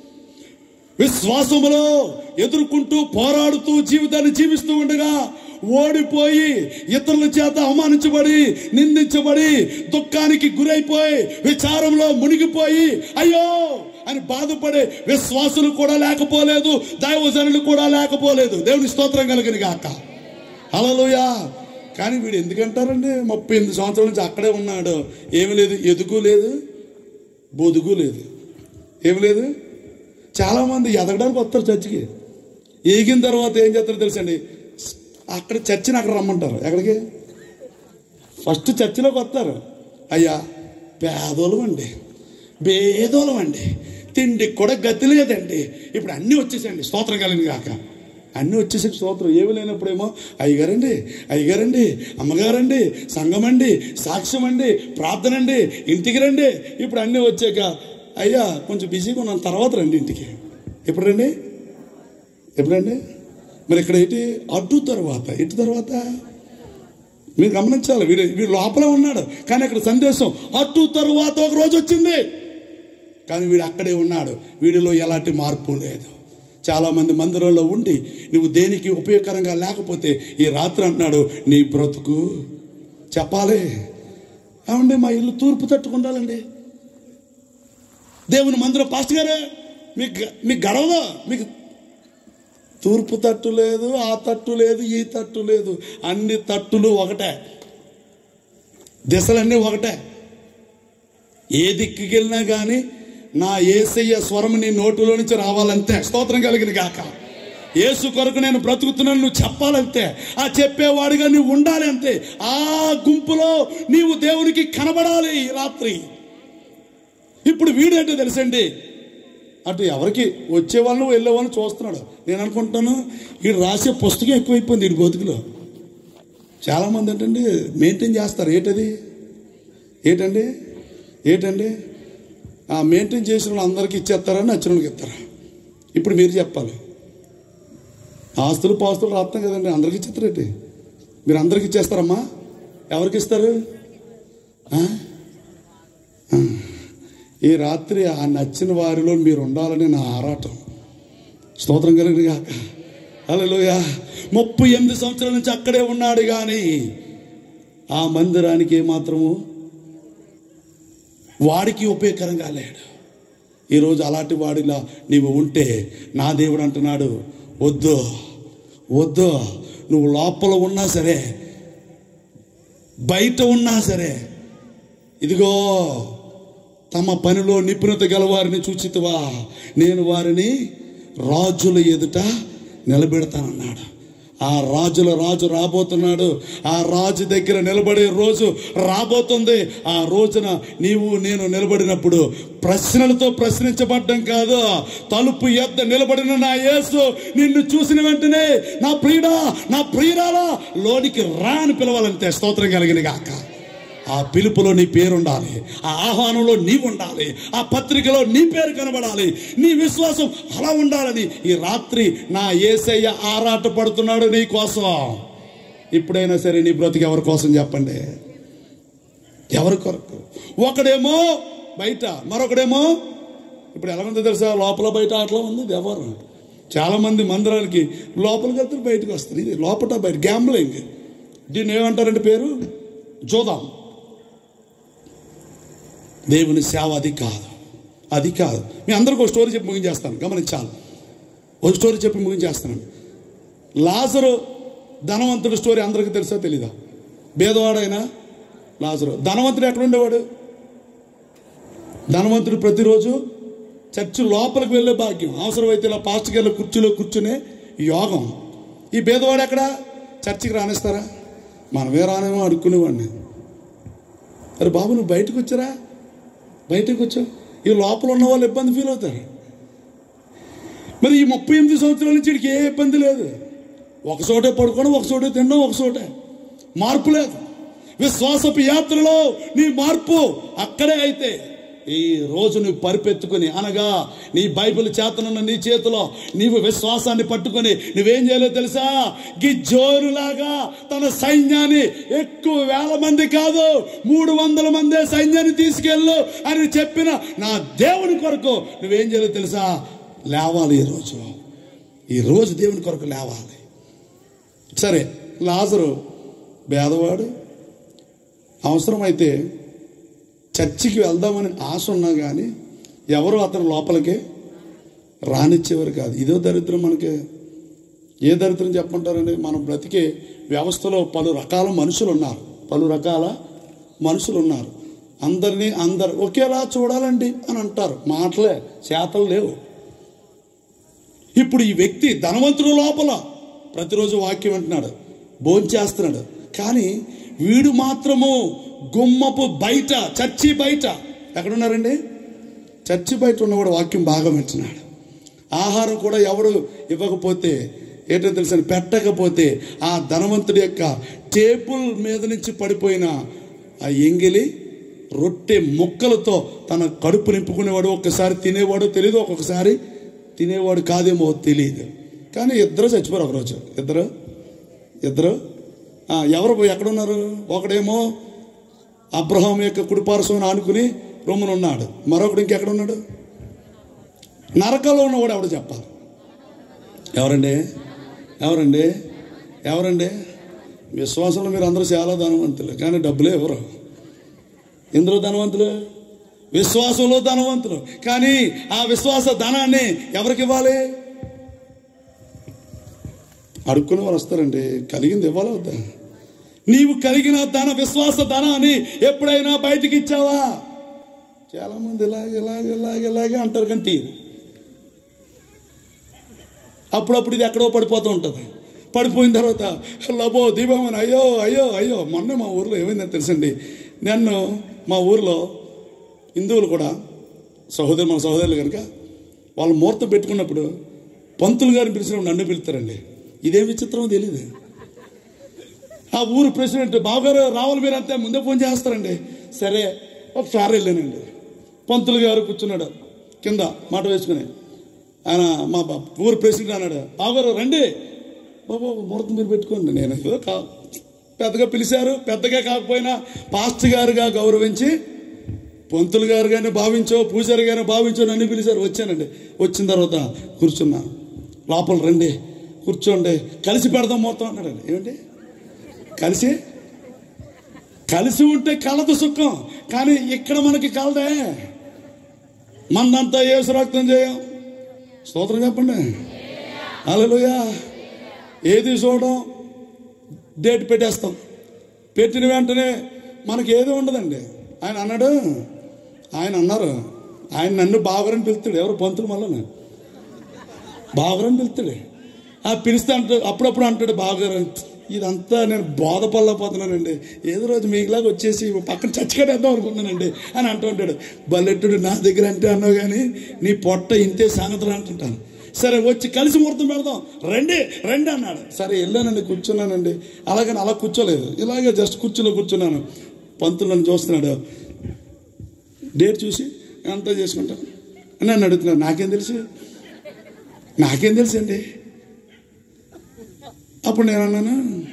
విశ్వాసములో ఎదుర్కొంటూ పోరాడుతూ జీవితాన్ని జీవిస్తూ ఉండగా ఓడిపోయి ఇతరుల చేత అవమానించబడి నిందించబడి దుఃఖానికి గురైపోయి విచారంలో మునిగిపోయి అయ్యో అని బాధపడే విశ్వాసులు కూడా లేకపోలేదు దైవజనులు కూడా లేకపోలేదు దేవుని స్తోత్రం కలిగిన గాక హలోయా కానీ వీడు ఎందుకంటారండి ముప్పై ఎనిమిది సంవత్సరాల నుంచి అక్కడే ఉన్నాడు ఏమి లేదు ఎదుగు లేదు బొదుగు లేదు ఏమి లేదు చాలా మంది ఎదగడానికి వస్తారు చర్చికి ఎగిన తర్వాత ఏం చేస్తారో తెలుసండి అక్కడ చర్చిని అక్కడ రమ్మంటారు ఎక్కడికి ఫస్ట్ చర్చిలోకి వస్తారు అయ్యా పేదోళం అండి బేదోళం అండి తిండి కూడా గతి లేదండి ఇప్పుడు అన్నీ వచ్చేసాయండి స్తోత్రం కలిగింది కాక అన్నీ వచ్చేసి స్తోత్రం ఏమి లేనప్పుడేమో అయ్యగారండి అయ్యగారండి అమ్మగారండి సంఘం అండి సాక్ష్యం అండి ప్రార్థన అండి ఇంటికి రండి ఇప్పుడు అన్నీ వచ్చాక అయ్యా కొంచెం బిజీగా ఉన్నాను తర్వాత రండి ఇంటికి ఎప్పుడు రండి ఎప్పుడండి మరి ఇక్కడ ఏంటి అడ్డు తర్వాత ఇటు తర్వాత మీరు గమనించాలి వీడు వీడు లోపల ఉన్నాడు కానీ అక్కడ సందేశం అటు తరువాత ఒక రోజు వచ్చింది కానీ వీడు అక్కడే ఉన్నాడు వీడిలో ఎలాంటి మార్పు లేదు చాలా మంది మందిరంలో ఉండి నువ్వు దేనికి ఉపయోగకరంగా లేకపోతే ఈ రాత్రి అంటున్నాడు నీ బ్రతుకు చెప్పాలి ఏమండి మా ఇల్లు తూర్పు తట్టుకుండాలండి దేవుని మందిరం పాస్టర్ గారు మీకు మీకు గడవదా మీకు తూర్పు తట్టు లేదు ఆ తట్టు లేదు ఈ తట్టు లేదు అన్ని తట్టులు ఒకటే దిశలన్నీ ఒకటే ఏ దిక్కుకి వెళ్ళినా కానీ నా ఏసయ్య స్వరం నీ నోటిలో నుంచి రావాలంతే స్తోత్రం కలిగిన గాక యేసు కొరకు నేను బ్రతుకుతున్నాను నువ్వు చెప్పాలంతే ఆ చెప్పేవాడిగా నువ్వు ఉండాలి అంతే ఆ గుంపులో నీవు దేవునికి కనబడాలి ఈ రాత్రి ఇప్పుడు వీడేంటో తెలుసండి అటు ఎవరికి వచ్చే వాళ్ళని వెళ్ళే వాళ్ళని చూస్తున్నాడు నేను అనుకుంటాను వీడు రాసే పుస్తకం ఎక్కువైపోయింది వీడి బతుకులో చాలామంది ఏంటండి మెయింటైన్ చేస్తారు ఏంటది ఏంటండి ఏంటండి ఆ మెయింటైన్ చేసిన వాళ్ళు అందరికీ ఇచ్చేస్తారని నచ్చిన వాళ్ళకి ఇస్తారా ఇప్పుడు మీరు చెప్పాలి ఆస్తులు పాస్తులు రాస్తాం కదండి అందరికి ఇచ్చేస్తారేంటి మీరు అందరికి ఇచ్చేస్తారమ్మా ఎవరికి ఇస్తారు ఆ? ఆ. ఈ రాత్రి ఆ నచ్చిన వారిలో మీరు ఉండాలని నా ఆరాటం స్తోత్రం కలిగిన కాక హలోయ ముప్పై ఎనిమిది సంవత్సరాల నుంచి అక్కడే ఉన్నాడు కానీ ఆ మందిరానికి ఏమాత్రము వాడికి ఉపయోగకరంగా లేడు ఈరోజు అలాంటి వాడిలా నీవు ఉంటే నా దేవుడు అంటున్నాడు వద్దు వద్దు నువ్వు లోపల ఉన్నా సరే బయట ఉన్నా సరే ఇదిగో తమ పనిలో నిపుణత గలవారిని చూచితివా నేను వారిని రాజుల ఎదుట నిలబెడతానన్నాడు ఆ రాజుల రాజు రాబోతున్నాడు ఆ రాజు దగ్గర నిలబడే రోజు రాబోతుంది ఆ రోజున నీవు నేను నిలబడినప్పుడు ప్రశ్నలతో ప్రశ్నించబడ్డం కాదు తలుపు ఎద్ద నిలబడిన నా యేసు నిన్ను చూసిన వెంటనే నా ప్రియుడా నా ప్రియురాలా లోనికి రా అని పిలవాలంతే స్తోత్రం కలిగిన గాక ఆ పిలుపులో నీ పేరు ఉండాలి ఆ ఆహ్వానంలో నీవు ఉండాలి ఆ పత్రికలో నీ పేరు కనబడాలి నీ విశ్వాసం అలా ఉండాలని ఈ రాత్రి నా ఏసయ్య ఆరాట పడుతున్నాడు నీ కోసం ఇప్పుడైనా సరే నీ బ్రతికి ఎవరి కోసం చెప్పండి ఎవరి కొరకు ఒకడేమో బయట మరొకడేమో ఇప్పుడు ఎలా ఉందో తెలుసా లోపల బయట అట్లా ఉంది వ్యవహారం చాలా మంది మందిరాలకి లోపలికి వెళ్తారు బయటకు వస్తారు ఇది లోపల బయట గ్యాంబ్లింగ్ దీన్ని ఏమంటారంటే పేరు జోదాం దేవుని సేవ అది కాదు అది కాదు మీ అందరికీ ఒక స్టోరీ చెప్పి ముగించేస్తాను గమనించాలి ఒక స్టోరీ చెప్పి ముగించేస్తాను లాజరు ధనవంతుడు స్టోరీ అందరికీ తెలుసా తెలీదా భేదవాడైనా లాజరు ధనవంతుడు ఎక్కడ ఉండేవాడు ధనవంతుడు ప్రతిరోజు చర్చి లోపలికి వెళ్ళే భాగ్యం అవసరమైతే ఇలా పాస్ట్కి వెళ్ళే కుర్చీలో కూర్చునే యోగం ఈ భేదవాడు ఎక్కడ చర్చికి రానిస్తారా మనమే రానేమో అడుక్కునేవాడిని అరే బాబు నువ్వు బయటకు వచ్చారా బయటకు వచ్చావు ఈ లోపల ఉన్న వాళ్ళు ఇబ్బంది ఫీల్ అవుతారు మరి ఈ ముప్పై ఎనిమిది సంవత్సరాల నుంచి వీడికి ఏ ఇబ్బంది లేదు ఒక చోటే పడుకోవడం ఒక చోటే తినడం ఒక చోటే మార్పు లేదు విశ్వాసపు యాత్రలో నీ మార్పు అక్కడే అయితే ఈ రోజు నువ్వు పరిపెత్తుకుని అనగా నీ బైబిల్ చేతనున్న నీ చేతిలో నీవు విశ్వాసాన్ని పట్టుకొని నువ్వేం చేయాలో తెలుసా గిజ్జోరులాగా తన సైన్యాన్ని ఎక్కువ వేల మంది కాదు మూడు వందల మందే సైన్యాన్ని తీసుకెళ్ళు అని చెప్పిన నా దేవుని కొరకు నువ్వేం చేయాలో తెలుసా లేవాలి ఈరోజు ఈ రోజు దేవుని కొరకు లేవాలి సరే లాజరు పేదవాడు అవసరమైతే చర్చికి వెళ్దామని ఆశ ఉన్నా కానీ ఎవరు అతను లోపలికి రానిచ్చేవారు కాదు ఇదో దరిద్రం మనకి ఏ దరిద్రం చెప్పంటారండి మనం బ్రతికే వ్యవస్థలో పలు రకాల మనుషులు ఉన్నారు పలు రకాల మనుషులు ఉన్నారు అందరినీ అందరు ఒకేలా చూడాలండి అని అంటారు మాటలే చేతలు లేవు ఇప్పుడు ఈ వ్యక్తి ధనవంతుడు లోపల ప్రతిరోజు వాక్యం వింటున్నాడు భోంచేస్తున్నాడు కానీ వీడు మాత్రము గుమ్మపు బయట చర్చి బయట ఎక్కడున్నారండి చర్చి బయట ఉన్నవాడు వాక్యం బాగా వింటున్నాడు ఆహారం కూడా ఎవడు ఇవ్వకపోతే ఏంటో తెలుసని పెట్టకపోతే ఆ ధనవంతుడి యొక్క టేబుల్ మీద నుంచి పడిపోయిన ఆ ఎంగిలి రొట్టె ముక్కలతో తన కడుపు నింపుకునేవాడు ఒక్కసారి తినేవాడు తెలియదు ఒక్కొక్కసారి తినేవాడు కాదేమో తెలియదు కానీ ఇద్దరు చచ్చిపోరు ఒకరోజు ఇద్దరు ఇద్దరు ఆ, ఎవరు పోయి ఎక్కడున్నారు ఒకడేమో అబ్రహాం యొక్క కుడిపార్శ్వం ఆనుకుని రొమ్మున ఉన్నాడు మరొకడు ఇంకెక్కడ ఉన్నాడు నరకంలో ఉన్నవాడు ఎవడు చెప్పాలి ఎవరండి ఎవరండి ఎవరండి విశ్వాసంలో మీరు అందరూ చాలా ధనవంతులు కానీ డబ్బులే ఎవరు ఎందులో ధనవంతులు విశ్వాసంలో ధనవంతులు కానీ ఆ విశ్వాస ధనాన్ని ఎవరికి ఇవ్వాలి అడుక్కునే వారు వస్తారండి కలిగింది ఇవ్వాలా వద్దా నీవు కలిగిన ధన విశ్వాస ధనాన్ని ఎప్పుడైనా బయటికి ఇచ్చావా చాలా మంది ఇలాగ ఇలాగ ఇలాగ ఇలాగే అంటారు కానీ తీరు అప్పుడప్పుడు ఇది ఎక్కడో పడిపోతూ ఉంటుంది పడిపోయిన తర్వాత లబో దీపమని అయ్యో అయ్యో అయ్యో మొన్న మా ఊర్లో ఏమైందని తెలుసండి నన్ను మా ఊర్లో హిందువులు కూడా సహోదరు మన సహోదరులు కనుక వాళ్ళు ముహూర్తం పెట్టుకున్నప్పుడు పంతులు గారిని పిలిచినప్పుడు నన్ను పిలుస్తారండి ఇదేం విచిత్రమో తెలియదు ఆ ఊరు ప్రెసిడెంట్ బావగారు రావాలి మీరు అంతే ముందే ఫోన్ చేస్తారండి సరే ఒకసారి వెళ్ళానండి పంతులు గారు కూర్చున్నాడు కింద మాట వేసుకుని ఆయన మా బా- ఊరు ప్రెసిడెంట్ అన్నాడు బావగారు రండి బాబు ముహూర్తం మీరు పెట్టుకోండి నేను ఏదో కా పెద్దగా పిలిచారు పెద్దగా కాకపోయినా పాస్టర్ గారుగా గౌరవించి పంతులు గారు కానీ భావించో పూజారి గారు భావించో నన్ను పిలిచారు వచ్చానండి వచ్చిన తర్వాత కూర్చున్నా లోపల రండి కూర్చోండి కలిసి పెడదాం మొత్తం అన్నాడండి ఏమండి కలిసి కలిసి ఉంటే కలదు సుఖం కానీ ఇక్కడ మనకి కలదే మనంతా ఏ రక్తం చేయం స్తోత్రం చెప్పండి అలలుయా ఏది చూడడం డేట్ పెట్టేస్తాం పెట్టిన వెంటనే మనకి ఏది ఉండదండి ఆయన అన్నాడు ఆయన అన్నారు ఆయన నన్ను బావరని పిలుస్తాడు ఎవరు పంతులు మళ్ళీ బావరని పిలుస్తాడు ఆ పిలిస్తే అంటాడు అప్పుడప్పుడు అంటాడు బావగారు ఇదంతా నేను బోధపడలేకపోతున్నానండి ఏదో రోజు మీకులాగా వచ్చేసి పక్కన చచ్చికట్టేద్దాం అనుకుంటున్నానండి అని అంటూ ఉంటాడు బల్లెట్టుడు నా దగ్గర అంటే అన్నావు కానీ నీ పొట్ట ఇంతే సామెతలు అంటుంటాను సరే వచ్చి కలిసి ముహూర్తం పెడదాం రండి రండి అన్నాడు సరే వెళ్ళానండి కూర్చున్నానండి అలాగని అలా కూర్చోలేదు ఇలాగే జస్ట్ కూర్చులో కూర్చున్నాను పంతులు నన్ను చూస్తున్నాడు డేట్ చూసి అంతా చేసుకుంటాను నన్ను అడుగుతున్నాను నాకేం తెలుసు నాకేం తెలుసు అండి అప్పుడు నేను అన్నాను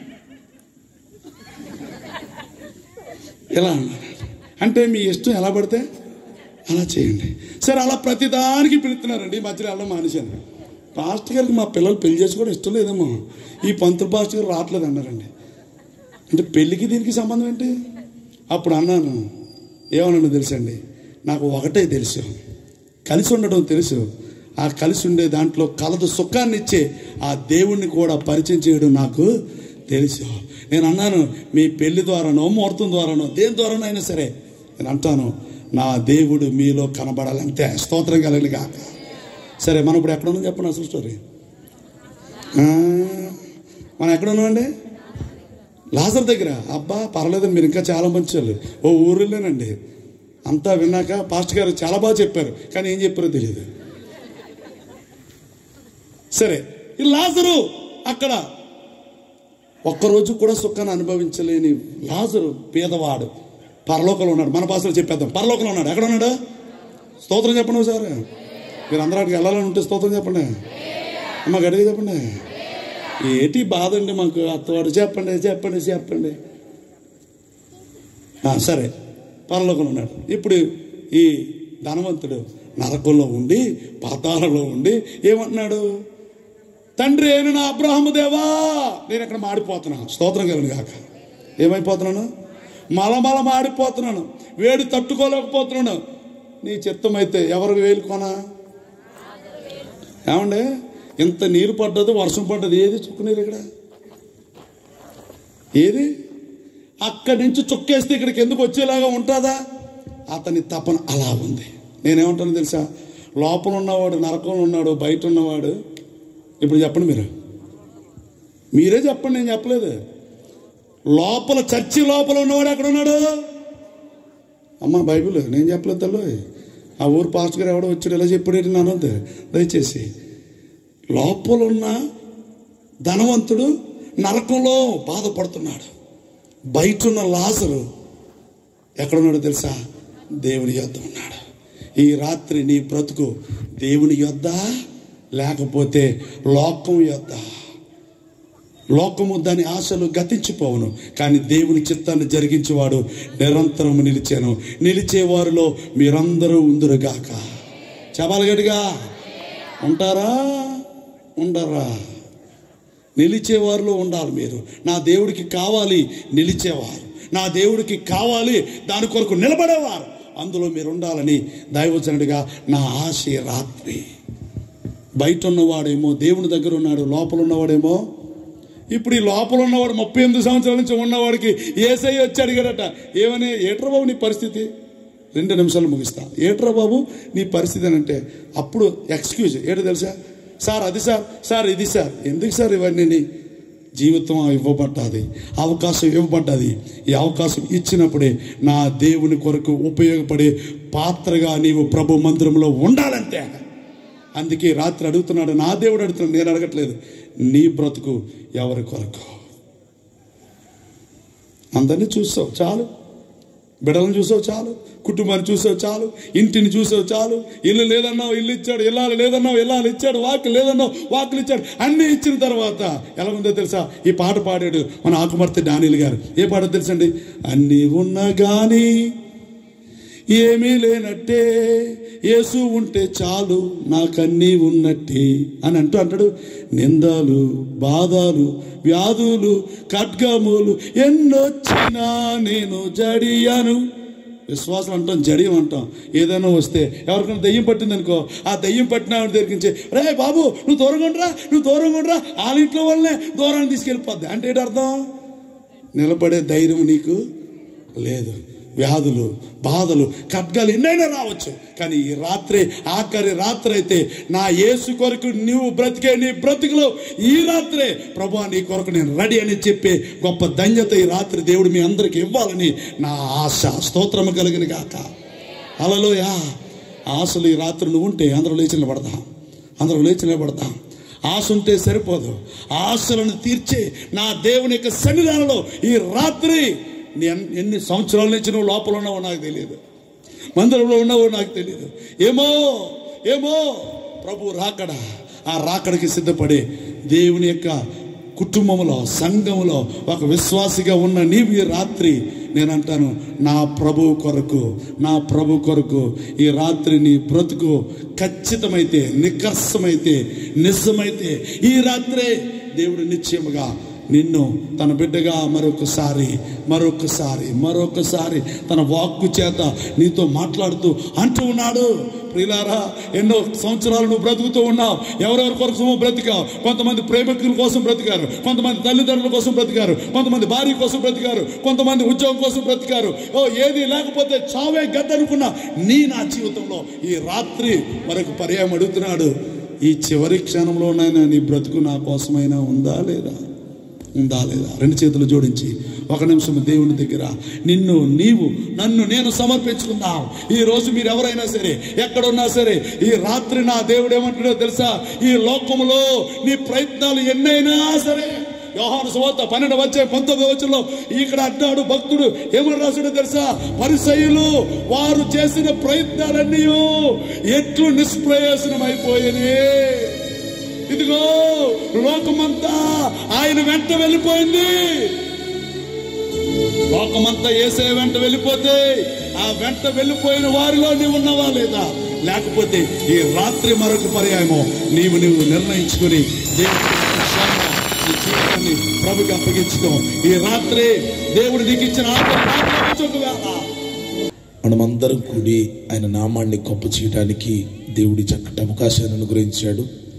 ఎలా అన్నాను అంటే మీ ఇష్టం ఎలా పడితే అలా చేయండి సరే అలా ప్రతిదానికి పిలుస్తున్నారండి ఈ మధ్యలో వెళ్ళడం మానేశాను పాస్టర్ గారికి మా పిల్లలు పెళ్లి చేసుకోవడం ఇష్టం లేదేమో ఈ పంతులు పాస్టర్ గారు రావట్లేదు అన్నారండి అంటే పెళ్ళికి దీనికి సంబంధం ఏంటి అప్పుడు అన్నాను ఏమన్నాను తెలుసండి నాకు ఒకటే తెలుసు కలిసి ఉండడం తెలుసు ఆ కలిసి ఉండే దాంట్లో కలదు సుఖాన్ని ఇచ్చే ఆ దేవుణ్ణి కూడా పరిచయం చేయడం నాకు తెలుసు నేను అన్నాను మీ పెళ్లి ద్వారానో ముహూర్తం ద్వారానో దేని ద్వారానో అయినా సరే నేను అంటాను నా దేవుడు మీలో కనబడాలంతే స్తోత్రం కలగలి కాక సరే మనం ఇప్పుడు ఎక్కడ ఉన్నాం చెప్పండి అసలు స్టోరీ ఆ, మనం ఎక్కడ ఉన్నామండి లాజర్ దగ్గర అబ్బా పర్లేదండి మీరు ఇంకా చాలా మంచి వాళ్ళు ఓ ఊరిలోనండి అంతా విన్నాక పాస్టర్ గారు చాలా బాగా చెప్పారు కానీ ఏం చెప్పారో తెలియదు సరే ఈ లాజరు అక్కడ ఒక్కరోజు కూడా సుఖాన్ని అనుభవించలేని లాజరు పేదవాడు పరలోకంలో ఉన్నాడు మన భాషలో చెప్పేద్దాం పరలోకంలో ఉన్నాడు ఎక్కడ ఉన్నాడు స్తోత్రం చెప్పండి ఒకసారి మీరు అందరూ అక్కడికి వెళ్ళాలని ఉంటే స్తోత్రం చెప్పండి అమ్మ గడిగా చెప్పండి ఏటి బాధ అండి మాకు అత్తవాడు చెప్పండి చెప్పండి చెప్పండి ఆ, సరే పరలోకంలో ఉన్నాడు ఇప్పుడు ఈ ధనవంతుడు నరకంలో ఉండి పాతాళంలో ఉండి ఏమంటున్నాడు తండ్రి అయిన నా అబ్రహము దేవా నేను ఇక్కడ మాడిపోతున్నాను స్తోత్రం కలిగిన కాక ఏమైపోతున్నాను మలమల మాడిపోతున్నాను వేడి తట్టుకోలేకపోతున్నాను నీ చిత్తమైతే ఎవరికి వేలుకోనా ఏమండి ఇంత నీరు పడ్డది వర్షం పడ్డది ఏది చుక్క నీరు ఇక్కడ ఏది అక్కడి నుంచి చుక్కేస్తే ఇక్కడికి ఎందుకు వచ్చేలాగా ఉంటుందా అతని తపన అలా ఉంది నేనేమంటాను తెలుసా లోపల ఉన్నవాడు నరకంలో ఉన్నాడు బయట ఉన్నవాడు ఇప్పుడు చెప్పండి మీరు మీరే చెప్పండి నేను చెప్పలేదు లోపల చర్చి లోపల ఉన్నవాడు ఎక్కడ ఉన్నాడు అమ్మ బైబిల్ నేను చెప్పలేదు తల్లి ఆ ఊరు పాస్టర్ గారు ఎవడో వచ్చాడు ఎలా చెప్పాడు అనొద్దు దయచేసి లోపల ఉన్న ధనవంతుడు నరకంలో బాధపడుతున్నాడు బయట ఉన్న లాజరు ఎక్కడున్నాడో తెలుసా దేవుని యొద్ద ఉన్నాడు ఈ రాత్రి నీ బ్రతుకు దేవుని యొద్ద లేకపోతే లోకం యొద్ద లోకము దాని ఆశలు గతించిపోవును కానీ దేవుని చిత్తాన్ని జరిగించేవాడు నిరంతరం నిలిచాను నిలిచేవారిలో మీరందరూ ఉందురుగాక చెప్పాలి గట్టిగా ఉంటారా ఉండరా నిలిచేవారిలో ఉండాలి మీరు నా దేవుడికి కావాలి నిలిచేవారు నా దేవుడికి కావాలి దాని కొరకు నిలబడేవారు అందులో మీరు ఉండాలని దైవజనుడిగా నా ఆశ ఈ రాత్రి బయట ఉన్నవాడేమో దేవుని దగ్గర ఉన్నాడు లోపల ఉన్నవాడేమో ఇప్పుడు ఈ లోపల ఉన్నవాడు ముప్పై ఎనిమిది సంవత్సరాల నుంచి ఉన్నవాడికి ఏసై వచ్చి అడిగాడట ఏమని ఏట్రా బాబు నీ పరిస్థితి రెండు నిమిషాలు ముగిస్తా ఏట్రా బాబు నీ పరిస్థితి అని అంటే అప్పుడు ఎక్స్క్యూజ్ ఏంటో తెలుసా సార్ అది సార్ సార్ ఇది సార్ ఎందుకు సార్ ఇవన్నీ జీవితం ఇవ్వబడ్డది అవకాశం ఇవ్వబడ్డది ఈ అవకాశం ఇచ్చినప్పుడే నా దేవుని కొరకు ఉపయోగపడే పాత్రగా నీవు ప్రభు మందిరంలో ఉండాలంతే అందుకే రాత్రి అడుగుతున్నాడు నా దేవుడు అడుగుతున్నాడు నేను అడగట్లేదు నీ బ్రతుకు ఎవరి కొరకు అందరినీ చూస్తావు చాలు బిడ్డలను చూసావు చాలు కుటుంబాన్ని చూసావు చాలు ఇంటిని చూసావు చాలు ఇల్లు లేదన్నావు ఇల్లు ఇచ్చాడు ఇల్లాలు లేదన్నావు ఇల్లాలు ఇచ్చాడు వాకులు లేదన్నావు వాకులు ఇచ్చాడు అన్ని ఇచ్చిన తర్వాత ఎలా ఉందో తెలుసా ఈ పాట పాడాడు మన ఆకుమర్తె డానిల్ గారు ఏ పాట తెలుసండి అన్నీ ఉన్నా కానీ ఏమీ లేనట్టే యేసు ఉంటే చాలు నాకన్నీ ఉన్నట్టే అని అంటూ అంటాడు నిందాలు బాధలు వ్యాధులు ఖడ్గములు ఎన్నొచ్చినా నేను జడియాను విశ్వాసం అంటాం జడియం అంటాం ఏదైనా వస్తే ఎవరికైనా దెయ్యం పట్టింది అనుకో ఆ దెయ్యం పట్టిన ఆవిడ దగ్గరికి రే బాబు నువ్వు దూరంగా ఉండరా నువ్వు దూరంగా ఉండరా వాళ్ళ ఇంట్లో వాళ్ళనే దూరాన్ని తీసుకెళ్ళిపోద్ది అంటే ఏంటి అర్థం నిలబడే ధైర్యం నీకు లేదు వ్యాధులు బాధలు ఖడ్గాలు ఎన్నైనా రావచ్చు కానీ ఈ రాత్రి ఆఖరి రాత్రి అయితే నా యేసు కొరకు నువ్వు బ్రతికే నీ బ్రతుకులో ఈ రాత్రే ప్రభా నీ కొరకు నేను రెడీ అని చెప్పే గొప్ప ధన్యత ఈ రాత్రి దేవుడు మీ అందరికి ఇవ్వాలని నా ఆశ స్తోత్రము కలిగిన గాక అలలోయా ఆశలు ఈ రాత్రి నువ్వు ఉంటే అందరూ లేచి నిలబడదాం అందరూ లేచి నిలబడదాం ఆశ ఉంటే సరిపోదు ఆశలను తీర్చే నా దేవుని యొక్క సన్నిధానంలో ఈ రాత్రి నీ ఎన్- ఎన్ని సంవత్సరాల నుంచి నువ్వు లోపల ఉన్నావో నాకు తెలియదు మందిరంలో ఉన్నావో నాకు తెలియదు ఏమో ఏమో ప్రభు రాకడ ఆ రాకడకి సిద్ధపడి దేవుని యొక్క కుటుంబంలో సంఘంలో ఒక విశ్వాసిగా ఉన్న నీవు ఈ రాత్రి నేను అంటాను నా ప్రభు కొరకు నా ప్రభు కొరకు ఈ రాత్రి నీ బ్రతుకు ఖచ్చితమైతే నికర్సమైతే నిజమైతే ఈ రాత్రే దేవుడు నిశ్చయముగా నిన్ను తన బిడ్డగా మరొకసారి మరొకసారి మరొకసారి తన వాక్కు చేత నీతో మాట్లాడుతూ అంటూ ఉన్నాడు ప్రియులారా ఎన్నో సంవత్సరాలు నువ్వు బ్రతుకుతూ ఉన్నావు ఎవరెవరి కోసమో బ్రతికావు కొంతమంది ప్రేమికుల కోసం బ్రతికారు కొంతమంది తల్లిదండ్రుల కోసం బ్రతికారు కొంతమంది భార్య కోసం బ్రతికారు కొంతమంది ఉద్యోగం కోసం బ్రతికారు ఓ ఏది లేకపోతే చావే గద్దనుకున్నా నీ నా జీవితంలో ఈ రాత్రి మరొక పర్యాయం అడుగుతున్నాడు ఈ చివరి క్షణంలోనైనా నీ బ్రతుకు నా కోసమైనా ఉందా లేదా ఉందా లేదా రెండు చేతులు జోడించి ఒక నిమిషం దేవుని దగ్గర నిన్ను నీవు నన్ను నేను సమర్పించుకుందాం ఈ రోజు మీరు ఎవరైనా సరే ఎక్కడున్నా సరే ఈ రాత్రి నా దేవుడు ఏమంటాడో తెలుసా ఈ లోకములో నీ ప్రయత్నాలు ఎన్నైనా సరే యోహాను సువార్త పన్నెండు వచ్చే పంతొమ్మిది వచ్చంలో ఇక్కడ అన్నాడు భక్తుడు ఏమని రాసాడో తెలుసా పరిసయులు వారు చేసిన ప్రయత్నాలన్నీ ఎట్లు నిష్ప్రయోజనం అయిపోయినాయి ఇదిగో లోకమంతా ఆయన వెంట వెళ్ళిపోయింది లోకమంతా ఏసే వెంట వెళ్ళిపోతే ఆ వెంట వెళ్ళిపోయిన వారిలో నీవు ఉన్నావా లేదా లేకపోతే ఈ రాత్రి మరొక పర్యాయము నీవు నువ్వు నిర్ణయించుకుని దేవుని విషయాన్ని, నీ జీవితాన్ని ప్రభుకి అప్పగించుకో ఈ రాత్రి దేవుడు నీకు ఇచ్చిన ఆఖరి రాత్రి వచ్చి ఒకవేళ మనమందరం కూడి ఆయన నామాన్ని గొప్ప చేయడానికి దేవుడి చక్కటి అవకాశాన్ని అనుగ్రహించాడు